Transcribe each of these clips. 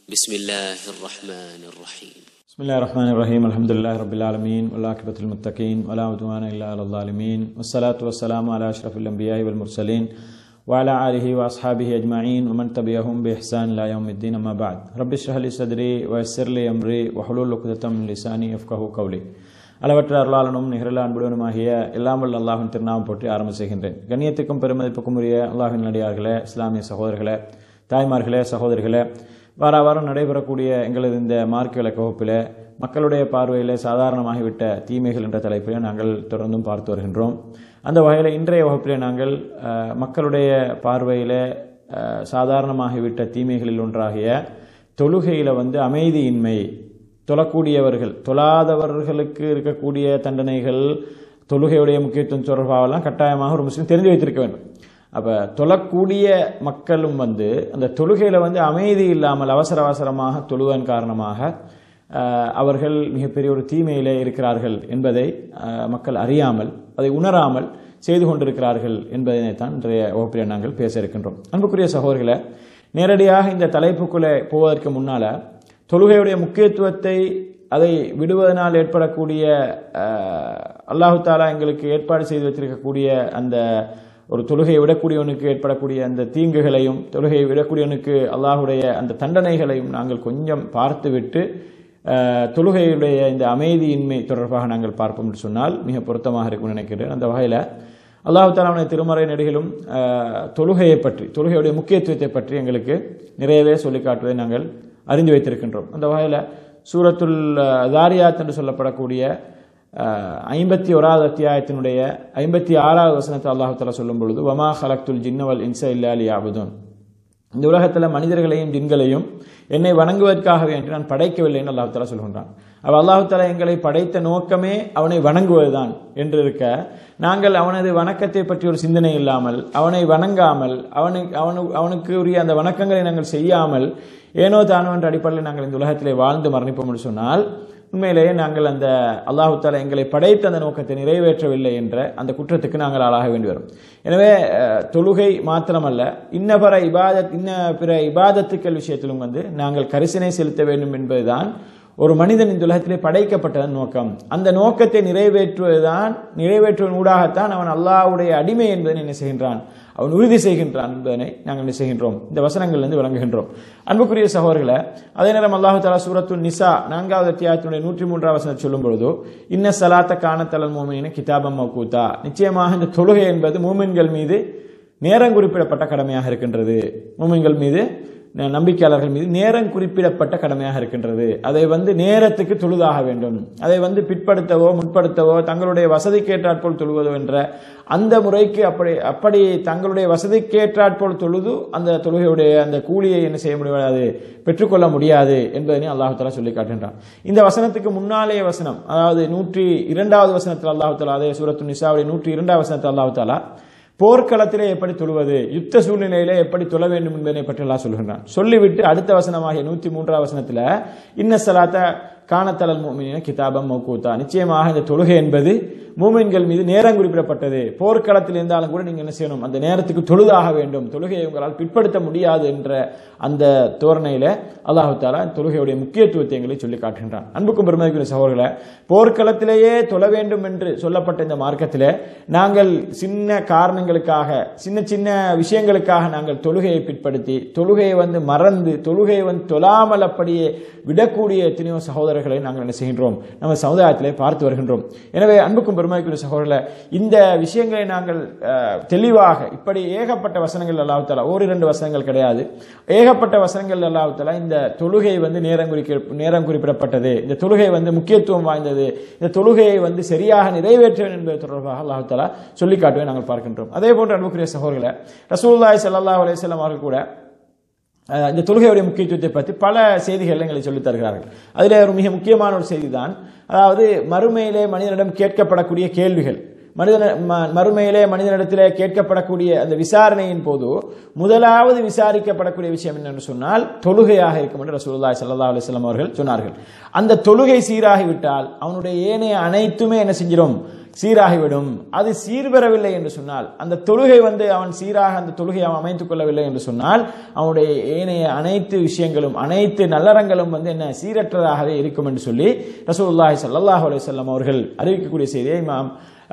بسم الله الرحمن الرحيم بسم الله الرحمن الرحيم الحمد لله رب العالمين والعاقبة للمتقين ولا عدوان إلا على الظالمين والصلاة والسلام على أشرف الأنبياء والمرسلين وعلى آله وأصحابه أجمعين ومن تبعهم بإحسان إلى يوم الدين أما بعد رب اشرح لي صدري ويسر لي أمري وحلول عقدة من لساني يفقهوا قولي அளவற்ற அருளாளனும் நிகழ அன்புடனுமாகிய எல்லாம் வல்ல அல்லாஹின் திருநாமம் போற்றி ஆரம்ப செய்கின்றேன் கண்ணியத்துக்கும் பெருமதிப்புக்கும் உரிய அல்லாஹின் நடிகார்களே இஸ்லாமிய சகோதரர்களே தாய்மார்களே சகோதரிகளே வார வாரம் நடைபெறக்கூடிய எங்களது இந்த மார்க்க விளக்க வகுப்பில் மக்களுடைய பார்வையில் சாதாரணமாகிவிட்ட தீமைகள் என்ற தலைப்பில் நாங்கள் தொடர்ந்தும் பார்த்து வருகின்றோம் அந்த வகையில் இன்றைய வகுப்பில் நாங்கள் அஹ், மக்களுடைய பார்வையில் அஹ், சாதாரணமாகிவிட்ட தீமைகளில் ஒன்றாகிய தொழுகையில் வந்து அமைதியின்மை தொழக்கூடியவர்கள் தொழாதவர்களுக்கு இருக்கக்கூடிய தண்டனைகள் தொழுகையுடைய முக்கியத்துவம் தொடர்பாகலாம் கட்டாயமாக ஒரு முஸ்லீம் தெரிந்து வைத்திருக்க வேண்டும் அப்போ தொழக்கூடிய மக்களும் வந்து அந்த தொழுகையில் வந்து அமைதி இல்லாமல் அவசர அவசரமாக தொழுவதன் காரணமாக அஹ், அவர்கள் மிகப்பெரிய ஒரு தீமையிலே இருக்கிறார்கள் என்பதை அஹ், மக்கள் அறியாமல் அதை உணராமல் செய்து கொண்டிருக்கிறார்கள் என்பதனைத்தான் இன்றைய வகுப்பில் நாங்கள் பேச இருக்கின்றோம் அன்புக்குரிய சகோதரர்களை நேரடியாக இந்த தலைப்புக்குள்ளே போவதற்கு முன்னால் தொழுகையுடைய முக்கியத்துவத்தை அதை விடுவதனால் ஏற்படக்கூடிய அஹ், அல்லாஹு தாலா எங்களுக்கு ஏற்பாடு செய்து வைத்திருக்கக்கூடிய அந்த ஒரு தொழுகையை விடக்கூடியவனுக்கு ஏற்படக்கூடிய அந்த தீங்குகளையும் தொழுகையை விடக்கூடியவனுக்கு அல்லாஹுடைய அந்த தண்டனைகளையும் நாங்கள் கொஞ்சம் பார்த்துவிட்டு அஹ், தொழுகையுடைய இந்த அமைதியின்மை தொடர்பாக நாங்கள் பார்ப்போம் என்று சொன்னால் மிக பொருத்தமாக இருக்கும்னு நினைக்கிறேன் அந்த வகையில் அல்லாஹு தாலாவுடைய திருமறை நடிகளும் அஹ், தொழுகையை பற்றி தொழுகையுடைய முக்கியத்துவத்தை பற்றி எங்களுக்கு நிறையவே சொல்லி காட்டுவதை நாங்கள் அறிந்து வைத்திருக்கின்றோம் அந்த வகையில் சூரத்துல் அஹ், தாரியாத் என்று சொல்லப்படக்கூடிய அஹ், ஐம்பத்தி ஓராவது அத்தியாயத்தினுடைய ஐம்பத்தி ஆறாவது வசனத்தை அல்லாஹு தாலா சொல்லும் பொழுது வமா ஹலக்துல் ஜின்னவல் இன்ச இல்லா லியாபுதூன் இந்த உலகத்தில் மனிதர்களையும் ஜின்களையும் என்னை வணங்குவதற்காகவே என்று நான் படைக்கவில்லைன்னு அல்லாஹு தாலா சொல்கின்றான் அவ அல்லாஹு தாலா எங்களை படைத்த நோக்கமே அவனை வணங்குவதுதான் என்று இருக்க நாங்கள் அவனது வணக்கத்தை பற்றி ஒரு சிந்தனை இல்லாமல் அவனை வணங்காமல் அவனை அவனு அவனுக்கு உரிய அந்த வணக்கங்களை நாங்கள் செய்யாமல் ஏனோ தானோ என்ற அடிப்படையில் நாங்கள் இந்த உலகத்திலே வாழ்ந்து மரணிப்போம் என்று சொன்னால் உண்மையிலேயே நாங்கள் அந்த அல்லாஹு தாலா எங்களை படைத்த அந்த நோக்கத்தை நிறைவேற்றவில்லை என்ற அந்த குற்றத்துக்கு நாங்கள் ஆளாக வேண்டி வரும் எனவே அஹ், தொழுகை மாத்திரமல்ல இன்ன பிற இபாதத் இன்ன பிற இபாதத்துக்கள் விஷயத்திலும் வந்து நாங்கள் கரிசனை செலுத்த வேண்டும் என்பதுதான் ஒரு மனிதன் இந்த உலகத்திலே படைக்கப்பட்டதன் நோக்கம் அந்த நோக்கத்தை நிறைவேற்றுவதுதான் நிறைவேற்றுவதன் ஊடாகத்தான் அவன் அல்லாஹ்வுடைய அடிமை என்பதை என்ன செய்கின்றான் அவன் உறுதி செய்கின்றான் என்பதனை நாங்கள் என்ன செய்கின்றோம் இந்த வசனங்களிலிருந்து விளங்குகின்றோம் அன்புக்குரிய சகோதரர்களை அதே நேரம் அல்லாஹு தாலா சூரத்து நிசா நான்காவது அத்தியாயத்தினுடைய நூற்றி மூன்றாம் வசனம் சொல்லும் பொழுது இன்ன சலாத்த காணத்தலல் மோமின கிதாபம் மௌகூத்தா நிச்சயமாக இந்த தொழுகை என்பது மூமின்கள் மீது நேரம் குறிப்பிடப்பட்ட கடமையாக இருக்கின்றது மூமின்கள் மீது ந- நம்பிக்கையாளர்கள் மீது நேரம் குறிப்பிடப்பட்ட கடமையாக இருக்கின்றது அதை வந்து நேரத்துக்கு தொழுதாக வேண்டும் அதை வந்து பிற்படுத்தவோ முற்படுத்தவோ தங்களுடைய வசதிக்கேற்றாற்போல் தொழுவதோ என்ற அந்த முறைக்கு அப்படி அப்படி தங்களுடைய வசதிக்கேற்றாற்போல் தொழுது அந்த தொழுகையுடைய அந்த கூலியை என்ன செய்ய முடியாது பெற்றுக்கொள்ள முடியாது என்பதனை அல்லாஹு தாலா சொல்லி காட்டுகின்றான் இந்த வசனத்துக்கு முன்னாலேய வசனம் அதாவது நூற்றி இரண்டாவது வசனத்தில் அல்லாஹு தாலா அதே சூரத்து நிசாவுடைய நூற்றி இரண்டாவது வசனத்தில் அல்லாஹு தாலா போர்க்களத்திலே எப்படி தொழுவது யுத்த சூழ்நிலையிலே எப்படி தொழ வேண்டும் என்பதை பற்றி எல்லாம் சொல்கின்றான் சொல்லிவிட்டு அடுத்த வசனமாகிய நூத்தி மூன்றாம் வசனத்துல இன்ன சலாத்த காணத்தலல் மூமின கிதாபம் மௌகூத்தா நிச்சயமாக இந்த தொழுகை என்பது மூமின்கள் மீது நேரம் குறிப்பிடப்பட்டது போர்க்களத்தில் இருந்தாலும் கூட நீங்க என்ன செய்யணும் அந்த நேரத்துக்கு தொழுதாக வேண்டும் தொழுகையை உங்களால் பிற்படுத்த முடியாது என்ற அந்த தோரணையில அல்லாஹு தாலா தொழுகையுடைய முக்கியத்துவத்தை எங்களை சொல்லி காட்டுகின்றான் அன்புக்கும் பெருமதிக்குரிய சகோதரர்களை போர்க்களத்திலேயே தொழ வேண்டும் என்று சொல்லப்பட்ட இந்த மார்க்கத்திலே நாங்கள் சின்ன காரணங்களுக்காக சின்ன சின்ன விஷயங்களுக்காக நாங்கள் தொழுகையை பிற்படுத்தி தொழுகையை வந்து மறந்து தொழுகையை வந்து தொழாமல் அப்படியே விடக்கூடிய எத்தனையோ சகோதரர்களை நாங்கள் என்ன செய்கின்றோம் நம்ம சமுதாயத்திலே பார்த்து வருகின்றோம் எனவே அன்புக்கும் பெருமதிக்குரிய சகோதரர்களை இந்த விஷயங்களை நாங்கள் அஹ், தெளிவாக இப்படி ஏகப்பட்ட வசனங்கள் அல்லாஹால ஒரு இரண்டு வசனங்கள் கிடையாது ஏகப்பட்ட வசனங்கள் அல்லாஹால இந்த தொழுகை வந்து நேரம் குறிக்க நேரம் குறிப்பிடப்பட்டது இந்த தொழுகை வந்து முக்கியத்துவம் வாய்ந்தது இந்த தொழுகையை வந்து சரியாக நிறைவேற்ற வேண்டும் என்பது தொடர்பாக அல்லாஹால சொல்லி காட்டுவதை நாங்கள் பார்க்கின்றோம் அதே போன்று அன்புக்குரிய சகோதரர்களை ரசூலுல்லாஹி ஸல்லல்லாஹு அலைஹி வஸல்லம் அவர்கள் கூட அஹ், இந்த தொழுகையுடைய முக்கியத்துவத்தை பற்றி பல செய்திகள் எங்களை சொல்லித் தருகிறார்கள் அதில் ஒரு மிக முக்கியமான ஒரு செய்தி தான் அதாவது மறுமையிலே மனிதனிடம் கேட்கப்படக்கூடிய கேள்விகள் மனிதன ம- மறுமையிலே மனிதனிடத்திலே கேட்கப்படக்கூடிய அந்த விசாரணையின் போது முதலாவது விசாரிக்கப்படக்கூடிய விஷயம் என்னென்று சொன்னால் தொழுகையாக இருக்கும் என்று ரசூலுல்லாஹி ஸல்லல்லாஹு அலைஹி வஸல்லம் அவர்கள் சொன்னார்கள் அந்த தொழுகை சீராகிவிட்டால் அவனுடைய ஏனைய அனைத்துமே என்ன செஞ்சிடும் சீராகிவிடும் அது சீர்பெறவில்லை என்று சொன்னால் அந்த தொழுகை வந்து அவன் சீராக அந்த தொழுகை அவன் அமைத்துக் கொள்ளவில்லை என்று சொன்னால் அவனுடைய ஏனைய அனைத்து விஷயங்களும் அனைத்து நல்லறங்களும் வந்து என்ன சீரற்றதாகவே இருக்கும் என்று சொல்லி ரசூலுல்லாஹி ஸல்லல்லாஹு அலைஹி வஸல்லம் அவர்கள் அறிவிக்கக்கூடிய செய்தியை இமாம்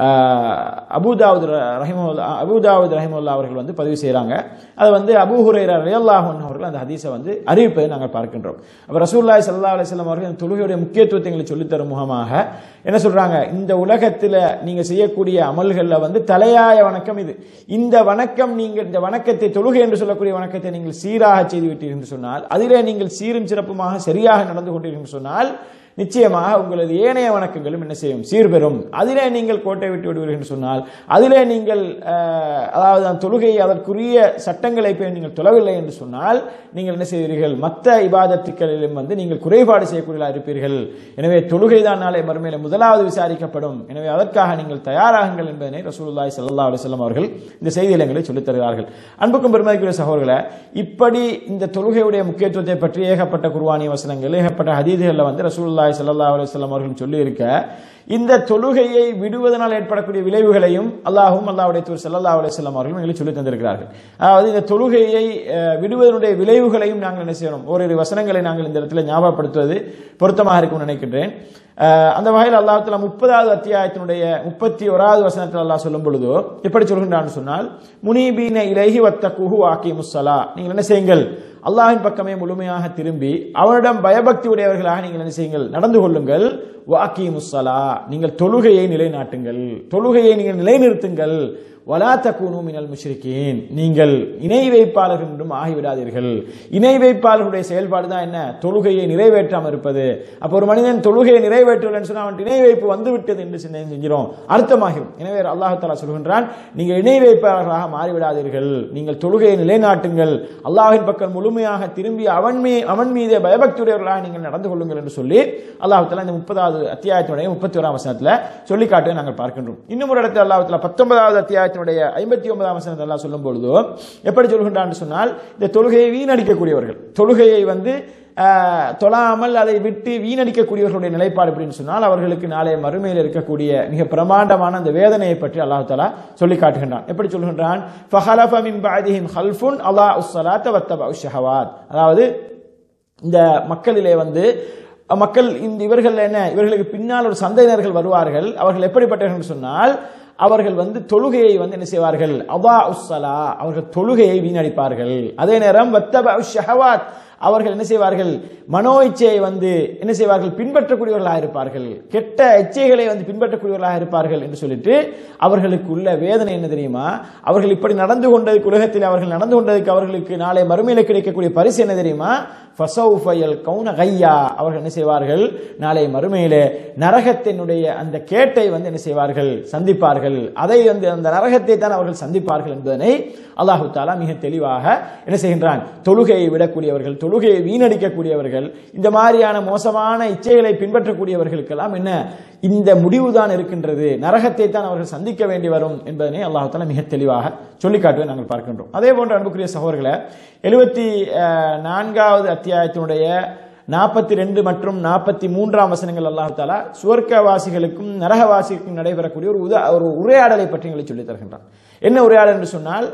அபுதாவுத் ரஹிமுல்லா அபுதாவுத் ரஹிமுல்லா அவர்கள் வந்து பதிவு செய்கிறாங்க அது வந்து அபு ஹுரைரா ரயல்லாஹன் அவர்கள் அந்த ஹதீஸை வந்து அறிவிப்பதை நாங்கள் பார்க்கின்றோம் அப்போ ரசூல்லாய் சல்லா அலிஸ்லாம் அவர்கள் இந்த தொழுகையுடைய முக்கியத்துவத்தை எங்களுக்கு சொல்லித்தரும் முகமாக என்ன சொல்றாங்க இந்த உலகத்தில் நீங்க செய்யக்கூடிய அமல்களில் வந்து தலையாய வணக்கம் இது இந்த வணக்கம் நீங்கள் இந்த வணக்கத்தை தொழுகை என்று சொல்லக்கூடிய வணக்கத்தை நீங்கள் சீராக செய்து விட்டீர்கள் என்று சொன்னால் அதிலே நீங்கள் சீரும் சிறப்புமாக சரியாக நடந்து கொண்டீர்கள் என்று சொன்னால் நிச்சயமாக உங்களது ஏனைய வணக்கங்களும் என்ன செய்யும் சீர்பெறும் அதிலே நீங்கள் கோட்டை விட்டு விடுவீர்கள் என்று சொன்னால் அதிலே நீங்கள் அஹ், அதாவது அந்த தொழுகையை அதற்குரிய சட்டங்களை போய் நீங்கள் தொழவில்லை என்று சொன்னால் நீங்கள் என்ன செய்வீர்கள் மற்ற இபாதத்துக்களிலும் வந்து நீங்கள் குறைபாடு செய்யக்கூடியவர்களாக இருப்பீர்கள் எனவே தொழுகை தான் நாளை மறுமையில முதலாவது விசாரிக்கப்படும் எனவே அதற்காக நீங்கள் தயாராகுங்கள் என்பதனை ரசூலுல்லாஹி ஸல்லல்லாஹு அலைஹி வஸல்லம் அவர்கள் இந்த செய்தியில் எங்களை சொல்லித் தருகிறார்கள் அன்புக்கும் பெருமதிக்குரிய சகோதரர்களே இப்படி இந்த தொழுகையுடைய முக்கியத்துவத்தை பற்றி ஏகப்பட்ட குர்ஆனி வசனங்கள் ஏகப்பட்ட ஹதீதுகளில் வந்து ரசூலுல்லாஹி ஸல்லல்லாஹு அலைஹி வஸல்லம் அவர்கள் சொல்லி இருக்க இந்த தொழுகையை விடுவதனால் ஏற்படக்கூடிய விளைவுகளையும் அல்லாஹும் அல்லாஹ்வுடைய தூர் ஸல்லல்லாஹு அலைஹி வஸல்லம் அவர்களும் எங்களுக்கு சொல்லி தந்திருக்கிறார்கள் அதாவது இந்த தொழுகையை அஹ், விடுவதனுடைய விளைவுகளையும் நாங்கள் என்ன செய்யணும் ஓரிரு வசனங்களை நாங்கள் இந்த இடத்துல ஞாபகப்படுத்துவது பொருத்தமாக இருக்கும்னு நினைக்கின்றேன் அஹ், அந்த வகையில் அல்லாஹ் தஆலா முப்பதாவது அத்தியாயத்தினுடைய முப்பத்தி ஓராவது வசனத்தில் அல்லாஹ் சொல்லும் பொழுது எப்படி சொல்கின்றான்னு சொன்னால் முனீபீன இலகி வத்த குஹு ஆக்கி முஸ்ஸலா நீங்கள் என்ன செய்யுங்கள் அல்லாஹ்வின் பக்கமே முழுமையாக திரும்பி அவனிடம் பயபக்தி உடையவர்களாக நீங்கள் என்ன செய்யுங்கள் நடந்து கொள்ளுங்கள் வாக்கி முஸ்ஸலா நீங்கள் தொழுகையை நிலைநாட்டுங்கள் தொழுகையை நீங்கள் நிலைநிறுத்துங்கள் வலா தக்கூனு மினல் முஷ்ரிக்கீன் நீங்கள் இணை வைப்பாளர்கள் என்றும் ஆகிவிடாதீர்கள் இணை வைப்பாளர்களுடைய செயல்பாடு தான் என்ன தொழுகையை நிறைவேற்றாமல் இருப்பது அப்போ ஒரு மனிதன் தொழுகையை நிறைவேற்றவில்லைன்னு சொன்னால் அவன் இணை வைப்பு வந்து விட்டது என்று சிந்தனை செஞ்சிடும் அர்த்தமாகும் எனவே அல்லாஹ் தஆலா சொல்கின்றான் நீங்கள் இணை வைப்பாளர்களாக மாறிவிடாதீர்கள் நீங்கள் தொழுகையை நிலைநாட்டுங்கள் அல்லாஹ்வின் பக்கம் முழுமையாக திரும்பி அவன் மீ அவன் மீதே பயபக்தியுடையவர்களாக நீங்கள் நடந்து கொள்ளுங்கள் என்று சொல்லி அல்லாஹ் தஆலா இந்த முப்பதாவது அத்தியாயத்தினுடைய முப்பத்தி ஓராம் வசனத்தில் சொல்லி காட்டுவதை நாங்கள் பார்க்கின்றோம் இன்னும் ஒரு இடத்துல அல்லாஹ் தஆலா பத்தொன்பதாவது அத்தியாயத்தினுடைய ஐம்பத்தி ஒன்பதாம் வசனத்தில் அல்லாஹ் சொல்லும் பொழுது எப்படி சொல்கின்றான்னு சொன்னால் இந்த தொழுகையை வீணடிக்கக்கூடியவர்கள் தொழுகையை வந்து ஆஹ், தொழாமல் அதை விட்டு வீணடிக்கக்கூடியவர்களுடைய நிலைப்பாடு அப்படின்னு சொன்னால் அவர்களுக்கு நாளைய மறுமையில் இருக்கக்கூடிய மிக பிரமாண்டமான அந்த வேதனையை பற்றி அல்லாஹ் தஆலா சொல்லி காட்டுகின்றான் எப்படி சொல்கின்றான் ஃபஹலஃப மின் பஅதிஹிம் ஹல்ஃபுன் அலா உஸ்ஸலாத்த வத்தபஉ ஷஹவாத் அதாவது இந்த மக்களிலே வந்து மக்கள் இந்த இவர்கள் என்ன இவர்களுக்கு பின்னால் ஒரு சந்தையினர்கள் வருவார்கள் அவர்கள் எப்படிப்பட்டவர்கள் என்று சொன்னால் அவர்கள் வந்து தொழுகையை வந்து என்ன செய்வார்கள் அவா உஸ்ஸலா அவர்கள் தொழுகையை வீணடிப்பார்கள் அதே நேரம் வத்தப ஷஹவாத் அவர்கள் என்ன செய்வார்கள் மனோ இச்சையை வந்து என்ன செய்வார்கள் பின்பற்றக்கூடியவர்களாக இருப்பார்கள் கெட்ட இச்சைகளை வந்து பின்பற்றக்கூடியவர்களாக இருப்பார்கள் என்று சொல்லிட்டு அவர்களுக்கு உள்ள வேதனை என்ன தெரியுமா அவர்கள் இப்படி நடந்து கொண்டதுக்கு உலகத்தில் அவர்கள் நடந்து கொண்டதுக்கு அவர்களுக்கு நாளை மறுமையில கிடைக்கக்கூடிய பரிசு என்ன தெரியுமா ஃபசௌஃபயல் கௌன கையா அவர்கள் என்ன செய்வார்கள் நாளை மறுமையிலே நரகத்தினுடைய அந்த கேட்டை வந்து என்ன செய்வார்கள் சந்திப்பார்கள் அதை வந்து அந்த நரகத்தை தான் அவர்கள் சந்திப்பார்கள் என்பதனை அல்லாஹு தாலா மிக தெளிவாக என்ன செய்கின்றான் தொழுகையை விடக்கூடியவர்கள் தொழுகையை வீணடிக்கக்கூடியவர்கள் இந்த மாதிரியான மோசமான இச்சைகளை பின்பற்றக்கூடியவர்களுக்கெல்லாம் என்ன இந்த முடிவுதான் இருக்கின்றது நரகத்தை தான் அவர்கள் சந்திக்க வேண்டி வரும் என்பதனை அல்லாஹு தாலா மிக தெளிவாக சொல்லி காட்டுவதை நாங்கள் பார்க்கின்றோம் அதே போன்ற அன்புக்குரிய சகோதரர்களை எழுபத்தி நான்காவது அத்தியாயத்தினுடைய நாற்பத்தி ரெண்டு மற்றும் நாற்பத்தி மூன்றாம் வசனங்கள் அல்லாஹ் தாலா சுவர்க்கவாசிகளுக்கும் நரகவாசிகளுக்கும் நடைபெறக்கூடிய ஒரு உதா ஒரு உரையாடலை பற்றி எங்களை சொல்லித் தருகின்றான் என்ன உரையாடல் என்று சொன்னால்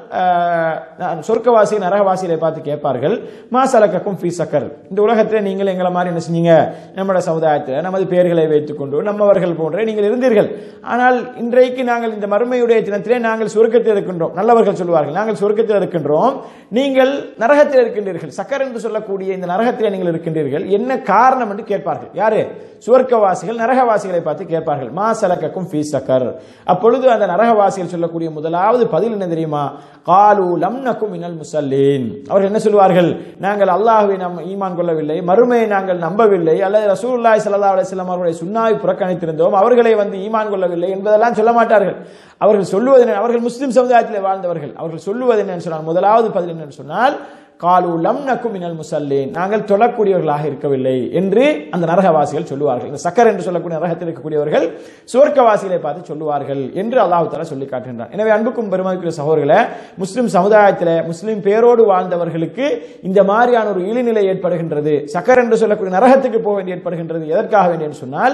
ஆஹ், சொர்க்கவாசி நரகவாசிகளை பார்த்து கேட்பார்கள் மா சலக்கக்கும் ஃபீ சக்கர் இந்த உலகத்தில் நீங்கள் எங்களை மாதிரி என்ன செஞ்சீங்க நம்முடைய சமுதாயத்தில் நமது பெயர்களை வைத்துக்கொண்டு நம்மவர்கள் போன்ற நீங்கள் இருந்தீர்கள் ஆனால் இன்றைக்கு நாங்கள் இந்த மறுமையுடைய தினத்திலே நாங்கள் சுருக்கத்தில் இருக்கின்றோம் நல்லவர்கள் சொல்லுவார்கள் நாங்கள் சுருக்கத்தில் இருக்கின்றோம் நீங்கள் நரகத்தில் இருக்கின்றீர்கள் சக்கர் என்று சொல்லக்கூடிய இந்த நரகத்தில் நீங்கள் இருக்கின்றீர்கள் என்ன காரணம் என்று கேட்பார்கள் யாரு சுவர்க்கவாசிகள் நரகவாசிகளை பார்த்து கேட்பார்கள் மா சலக்கக்கும் ஃபீ சக்கர் அப்பொழுது அந்த நரகவாசிகள் சொல்லக்கூடிய முதலாவது பதில் என்ன தெரியுமா காலு லம் நக்கும் மினல் முசல்லீன் அவர்கள் என்ன சொல்வார்கள் நாங்கள் அல்லாஹ்வை நாம் ஈமான் கொள்ளவில்லை மறுமையை நாங்கள் நம்பவில்லை அல்லது ரசூலுல்லாஹி ஸல்லல்லாஹு அலைஹி வஸல்லம் அவருடைய சுன்னாவை புறக்கணித்திருந்தோம் அவர்களை வந்து ஈமான் கொள்ளவில்லை என்பதெல்லாம் சொல்ல மாட்டார்கள் அவர்கள் சொல்லுவது என்ன அவர்கள் முஸ்லிம் சமுதாயத்தில் வாழ்ந்தவர்கள் அவர்கள் சொல்லுவது என்னன்னு சொன்னால் முதலாவது பதில் என்னன்னு சொன்னால் காலு லம் நக்கும் மினல் முசல்லேன் நாங்கள் தொழக்கூடியவர்களாக இருக்கவில்லை என்று அந்த நரகவாசிகள் சொல்லுவார்கள் இந்த சக்கர் என்று சொல்லக்கூடிய நரகத்தில் இருக்கக்கூடியவர்கள் சுவர்க்கவாசிகளை பார்த்து சொல்லுவார்கள் என்று அல்லாஹ் தஆலா சொல்லி காட்டுகின்றார் எனவே அன்புக்கும் பெருமதிக்குரிய சகோதரர்களே முஸ்லிம் சமுதாயத்தில் முஸ்லிம் பேரோடு வாழ்ந்தவர்களுக்கு இந்த மாதிரியான ஒரு இழிநிலை ஏற்படுகின்றது சக்கர் என்று சொல்லக்கூடிய நரகத்துக்கு போக வேண்டி ஏற்படுகின்றது எதற்காக வேண்டி என்று சொன்னால்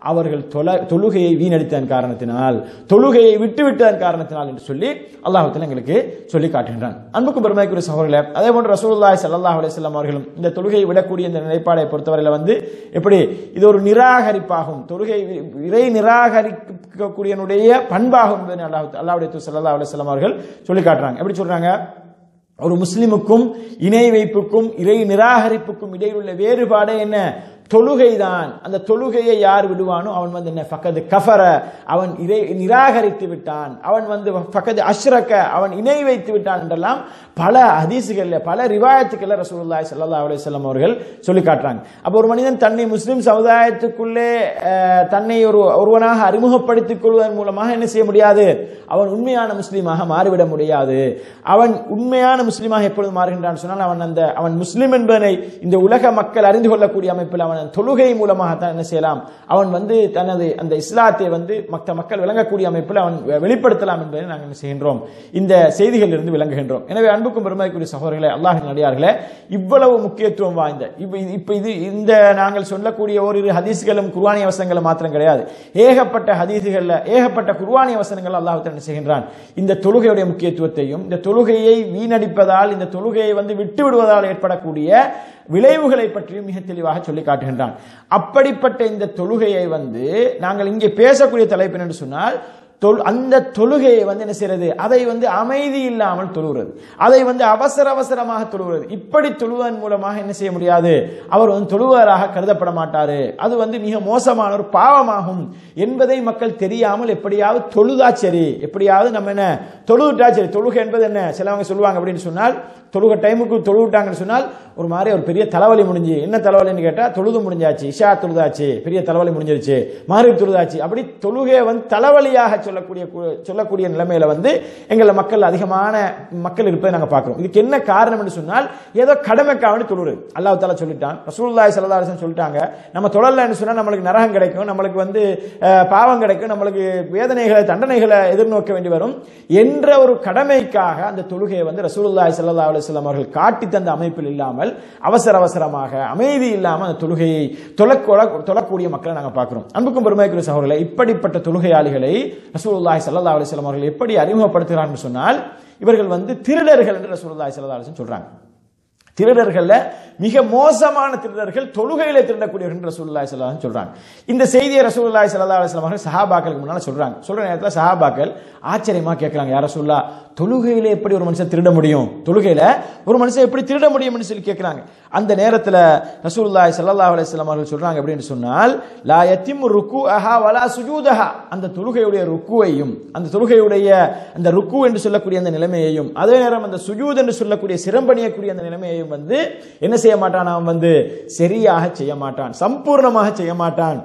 அவர்கள் தொல- தொழுகையை வீணடித்ததன் காரணத்தினால் தொழுகையை விட்டுவிட்டதன் காரணத்தினால் என்று சொல்லி அல்லாஹ் எங்களுக்கு சொல்லி காட்டுகின்றான் அன்புக்கும் பெருமைக்குரிய சகோதரர்களே அதே போன்று ரசூலுல்லாஹி ஸல்லல்லாஹு அலைஹி வஸல்லம் அவர்களும் இந்த தொழுகையை விடக்கூடிய இந்த நிலைப்பாடை பொறுத்தவரையில வந்து எப்படி இது ஒரு நிராகரிப்பாகும் தொழுகை வி- இறை நிராகரிக்கக்கூடியனுடைய பண்பாகும் என்பதை அல்லாஹ் அல்லாஹ்வுடைய தூதர் ஸல்லல்லாஹு அலைஹி வஸல்லம் அவர்கள் சொல்லி காட்டுறாங்க எப்படி சொல்றாங்க ஒரு முஸ்லிமுக்கும் இணை வைப்புக்கும் இறை நிராகரிப்புக்கும் இடையில் உள்ள வேறுபாடு என்ன தொழுகைதான் அந்த தொழுகையை யார் விடுவானோ அவன் வந்து என்ன ஃபக்கது கஃபர அவன் இறை நிராகரித்து விட்டான் அவன் வந்து ஃபக்கது அஷ்ரக்க அவன் இணை வைத்து விட்டான் என்றெல்லாம் பல ஹதீசுகள்ல பல ரிவாயத்துக்கள்ல ரசூலுல்லாஹி ஸல்லல்லாஹு அலைஹி வஸல்லம் அவர்கள் சொல்லி காட்டுறாங்க அப்ப ஒரு மனிதன் தன்னை முஸ்லிம் சமுதாயத்துக்குள்ளே அஹ், தன்னை ஒரு ஒருவனாக அறிமுகப்படுத்திக் கொள்வதன் மூலமாக என்ன செய்ய முடியாது அவன் உண்மையான முஸ்லீமாக மாறிவிட முடியாது அவன் உண்மையான முஸ்லீமாக எப்பொழுது மாறுகின்றான் சொன்னால் அவன் அந்த அவன் முஸ்லிம் என்பதனை இந்த உலக மக்கள் அறிந்து கொள்ளக்கூடிய அமைப்பில் அவன் தொழுகை மூலமாகத்தான் என்ன செய்யலாம் அவன் வந்து தனது அந்த இஸ்லாத்தை வந்து மற்ற மக்கள் விளங்கக்கூடிய அமைப்பில் அவன் வெ- வெளிப்படுத்தலாம் என்பதை நாங்கள் என்ன செய்கின்றோம் இந்த செய்திகளில் இருந்து விளங்குகின்றோம் எனவே அன்புக்கும் பெருமைக்குரிய சகோதரர்களே அல்லாஹின் அடியார்களே இவ்வளவு முக்கியத்துவம் வாய்ந்த இப்ப இது- இப்ப இது இந்த நாங்கள் சொல்லக்கூடிய ஓரிரு ஹதீஸ்களும் குர்ஆனிய வசனங்களும் மாத்திரம் கிடையாது ஏகப்பட்ட ஹதீசுகள்ல ஏகப்பட்ட குர்ஆனிய வசனங்கள் அல்லாஹ் என்ன செய்கின்றான் இந்த தொழுகையுடைய முக்கியத்துவத்தையும் இந்த தொழுகையை வீணடிப்பதால் இந்த தொழுகையை வந்து விட்டு விடுவதால் ஏற்படக்கூடிய விளைவுகளை பற்றியும் மிக தெளிவாக சொல்லி காட்டுகின்றான் அப்படிப்பட்ட இந்த தொழுகையை வந்து நாங்கள் இங்கே பேசக்கூடிய தலைப்பு என்று சொன்னால் தொழு- அந்த தொழுகையை வந்து என்ன செய்யறது அதை வந்து அமைதி இல்லாமல் தொழுகிறது அதை வந்து அவசர அவசரமாக தொழுகிறது இப்படி தொழுவதன் மூலமாக என்ன செய்ய முடியாது அவர் வந்து தொழுவராக கருதப்பட மாட்டாரு அது வந்து மிக மோசமான ஒரு பாவமாகும் என்பதை மக்கள் தெரியாமல் எப்படியாவது தொழுதா சரி எப்படியாவது நம்ம என்ன தொழுவிட்டா சரி தொழுகை என்பது என்ன சிலவங்க சொல்லுவாங்க அப்படின்னு சொன்னால் தொழுக டைமுக்கு தொழுவிட்டாங்கன்னு சொன்னால் ஒரு மாதிரி ஒரு பெரிய தலைவலி முடிஞ்சு என்ன தலைவலின்னு கேட்டா தொழுது முடிஞ்சாச்சு இஷா தொழுதாச்சு பெரிய தலைவலி முடிஞ்சிருச்சு மாறி தொழுதாச்சு அப்படி தொழுகையை வந்து தலைவலியாக சொல்லக்கூடிய கு- சொல்லக்கூடிய நிலைமையில வந்து எங்கள மக்கள் அதிகமான மக்கள் இருப்பதை நாங்க பார்க்கிறோம் இதுக்கு என்ன காரணம் என்று சொன்னால் ஏதோ கடமைக்காக தொழுது அல்லாஹ் தாலா சொல்லிட்டான் ரசூலுல்லாஹி ஸல்லல்லாஹு அலைஹி வஸல்லம் சொல்லிட்டாங்க நம்ம தொழலன்னு சொன்னா நம்மளுக்கு நரகம் கிடைக்கும் நம்மளுக்கு வந்து அஹ், பாவம் கிடைக்கும் நம்மளுக்கு வேதனைகளை தண்டனைகளை எதிர்நோக்க வேண்டி வரும் என்ற ஒரு கடமைக்காக அந்த தொழுகையை வந்து ரசூலுல்லாஹி ஸல்லல்லாஹு அலைஹி வஸல்லம் அவர்கள் காட்டி தந்த அமைப்பில் இல்லாமல் அவசர அவசரமாக அமைதி இல்லாமல் அந்த தொழுகையை தொழக்கூட தொழக்கூடிய மக்களை நாங்க பார்க்கிறோம் அன்புக்கும் பெருமைக்குரிய சகோதரர்களே இப்படிப்பட்ட தொழுகையாளிகளை ரசூலுல்லாஹி ஸல்லல்லாஹு அலைஹி வஸல்லம் அவர்கள் எப்படி அறிமுகப்படுத்துகிறார்கள் சொன்னால் இவர்கள் வந்து திருடர்கள் என்று ரசூலுல்லாஹி ஸல்லல்லாஹு அலைஹி வஸல்லம் சொல்றாங்க திருடர்கள்ல மிக மோசமான திருடர்கள் தொழுகையில திருடக்கூடியவர்கள் என்று ரசூலுல்லாஹி ஸல்லல்லாஹு அலைஹி வஸல்லம் சொல்றாங்க இந்த செய்தியை ரசூலுல்லாஹி ஸல்லல்லாஹு அலைஹி வஸல்லம் அவர்கள் சஹாபாக்களுக்கு முன்னால சொல்றாங்க சொல்ற நேரத்துல சஹாபாக்கள் ஆச்சரியமா கேட்கறாங்க யார சொல்லா தொழுகையில எப்படி ஒரு மனுஷன் திருட முடியும் தொழுகையில ஒரு மனுஷன் எப்படி திருட முடியும்னு சொல்லி கேட்கறாங்க அந்த நேரத்துல ரசூலுல்லாஹி ஸல்லல்லாஹு அலைஹி வஸல்லம் அவர்கள் சொல்றாங்க அப்படின்னு சொன்னால் லா யத்திமு ருக்குஅஹா வலா சுஜூதஹா அந்த தொழுகையுடைய ருக்குவையும் அந்த தொழுகையுடைய அந்த ருக்கு என்று சொல்லக்கூடிய அந்த நிலைமையையும் அதே நேரம் அந்த சுஜூத் என்று சொல்லக்கூடிய சிரம்பணியக்கூடிய அந்த நிலைமையையும் வந்து என்ன செய்ய மாட்டான் அவன் வந்து சரியாக செய்ய மாட்டான் சம்பூர்ணமாக செய்ய மாட்டான்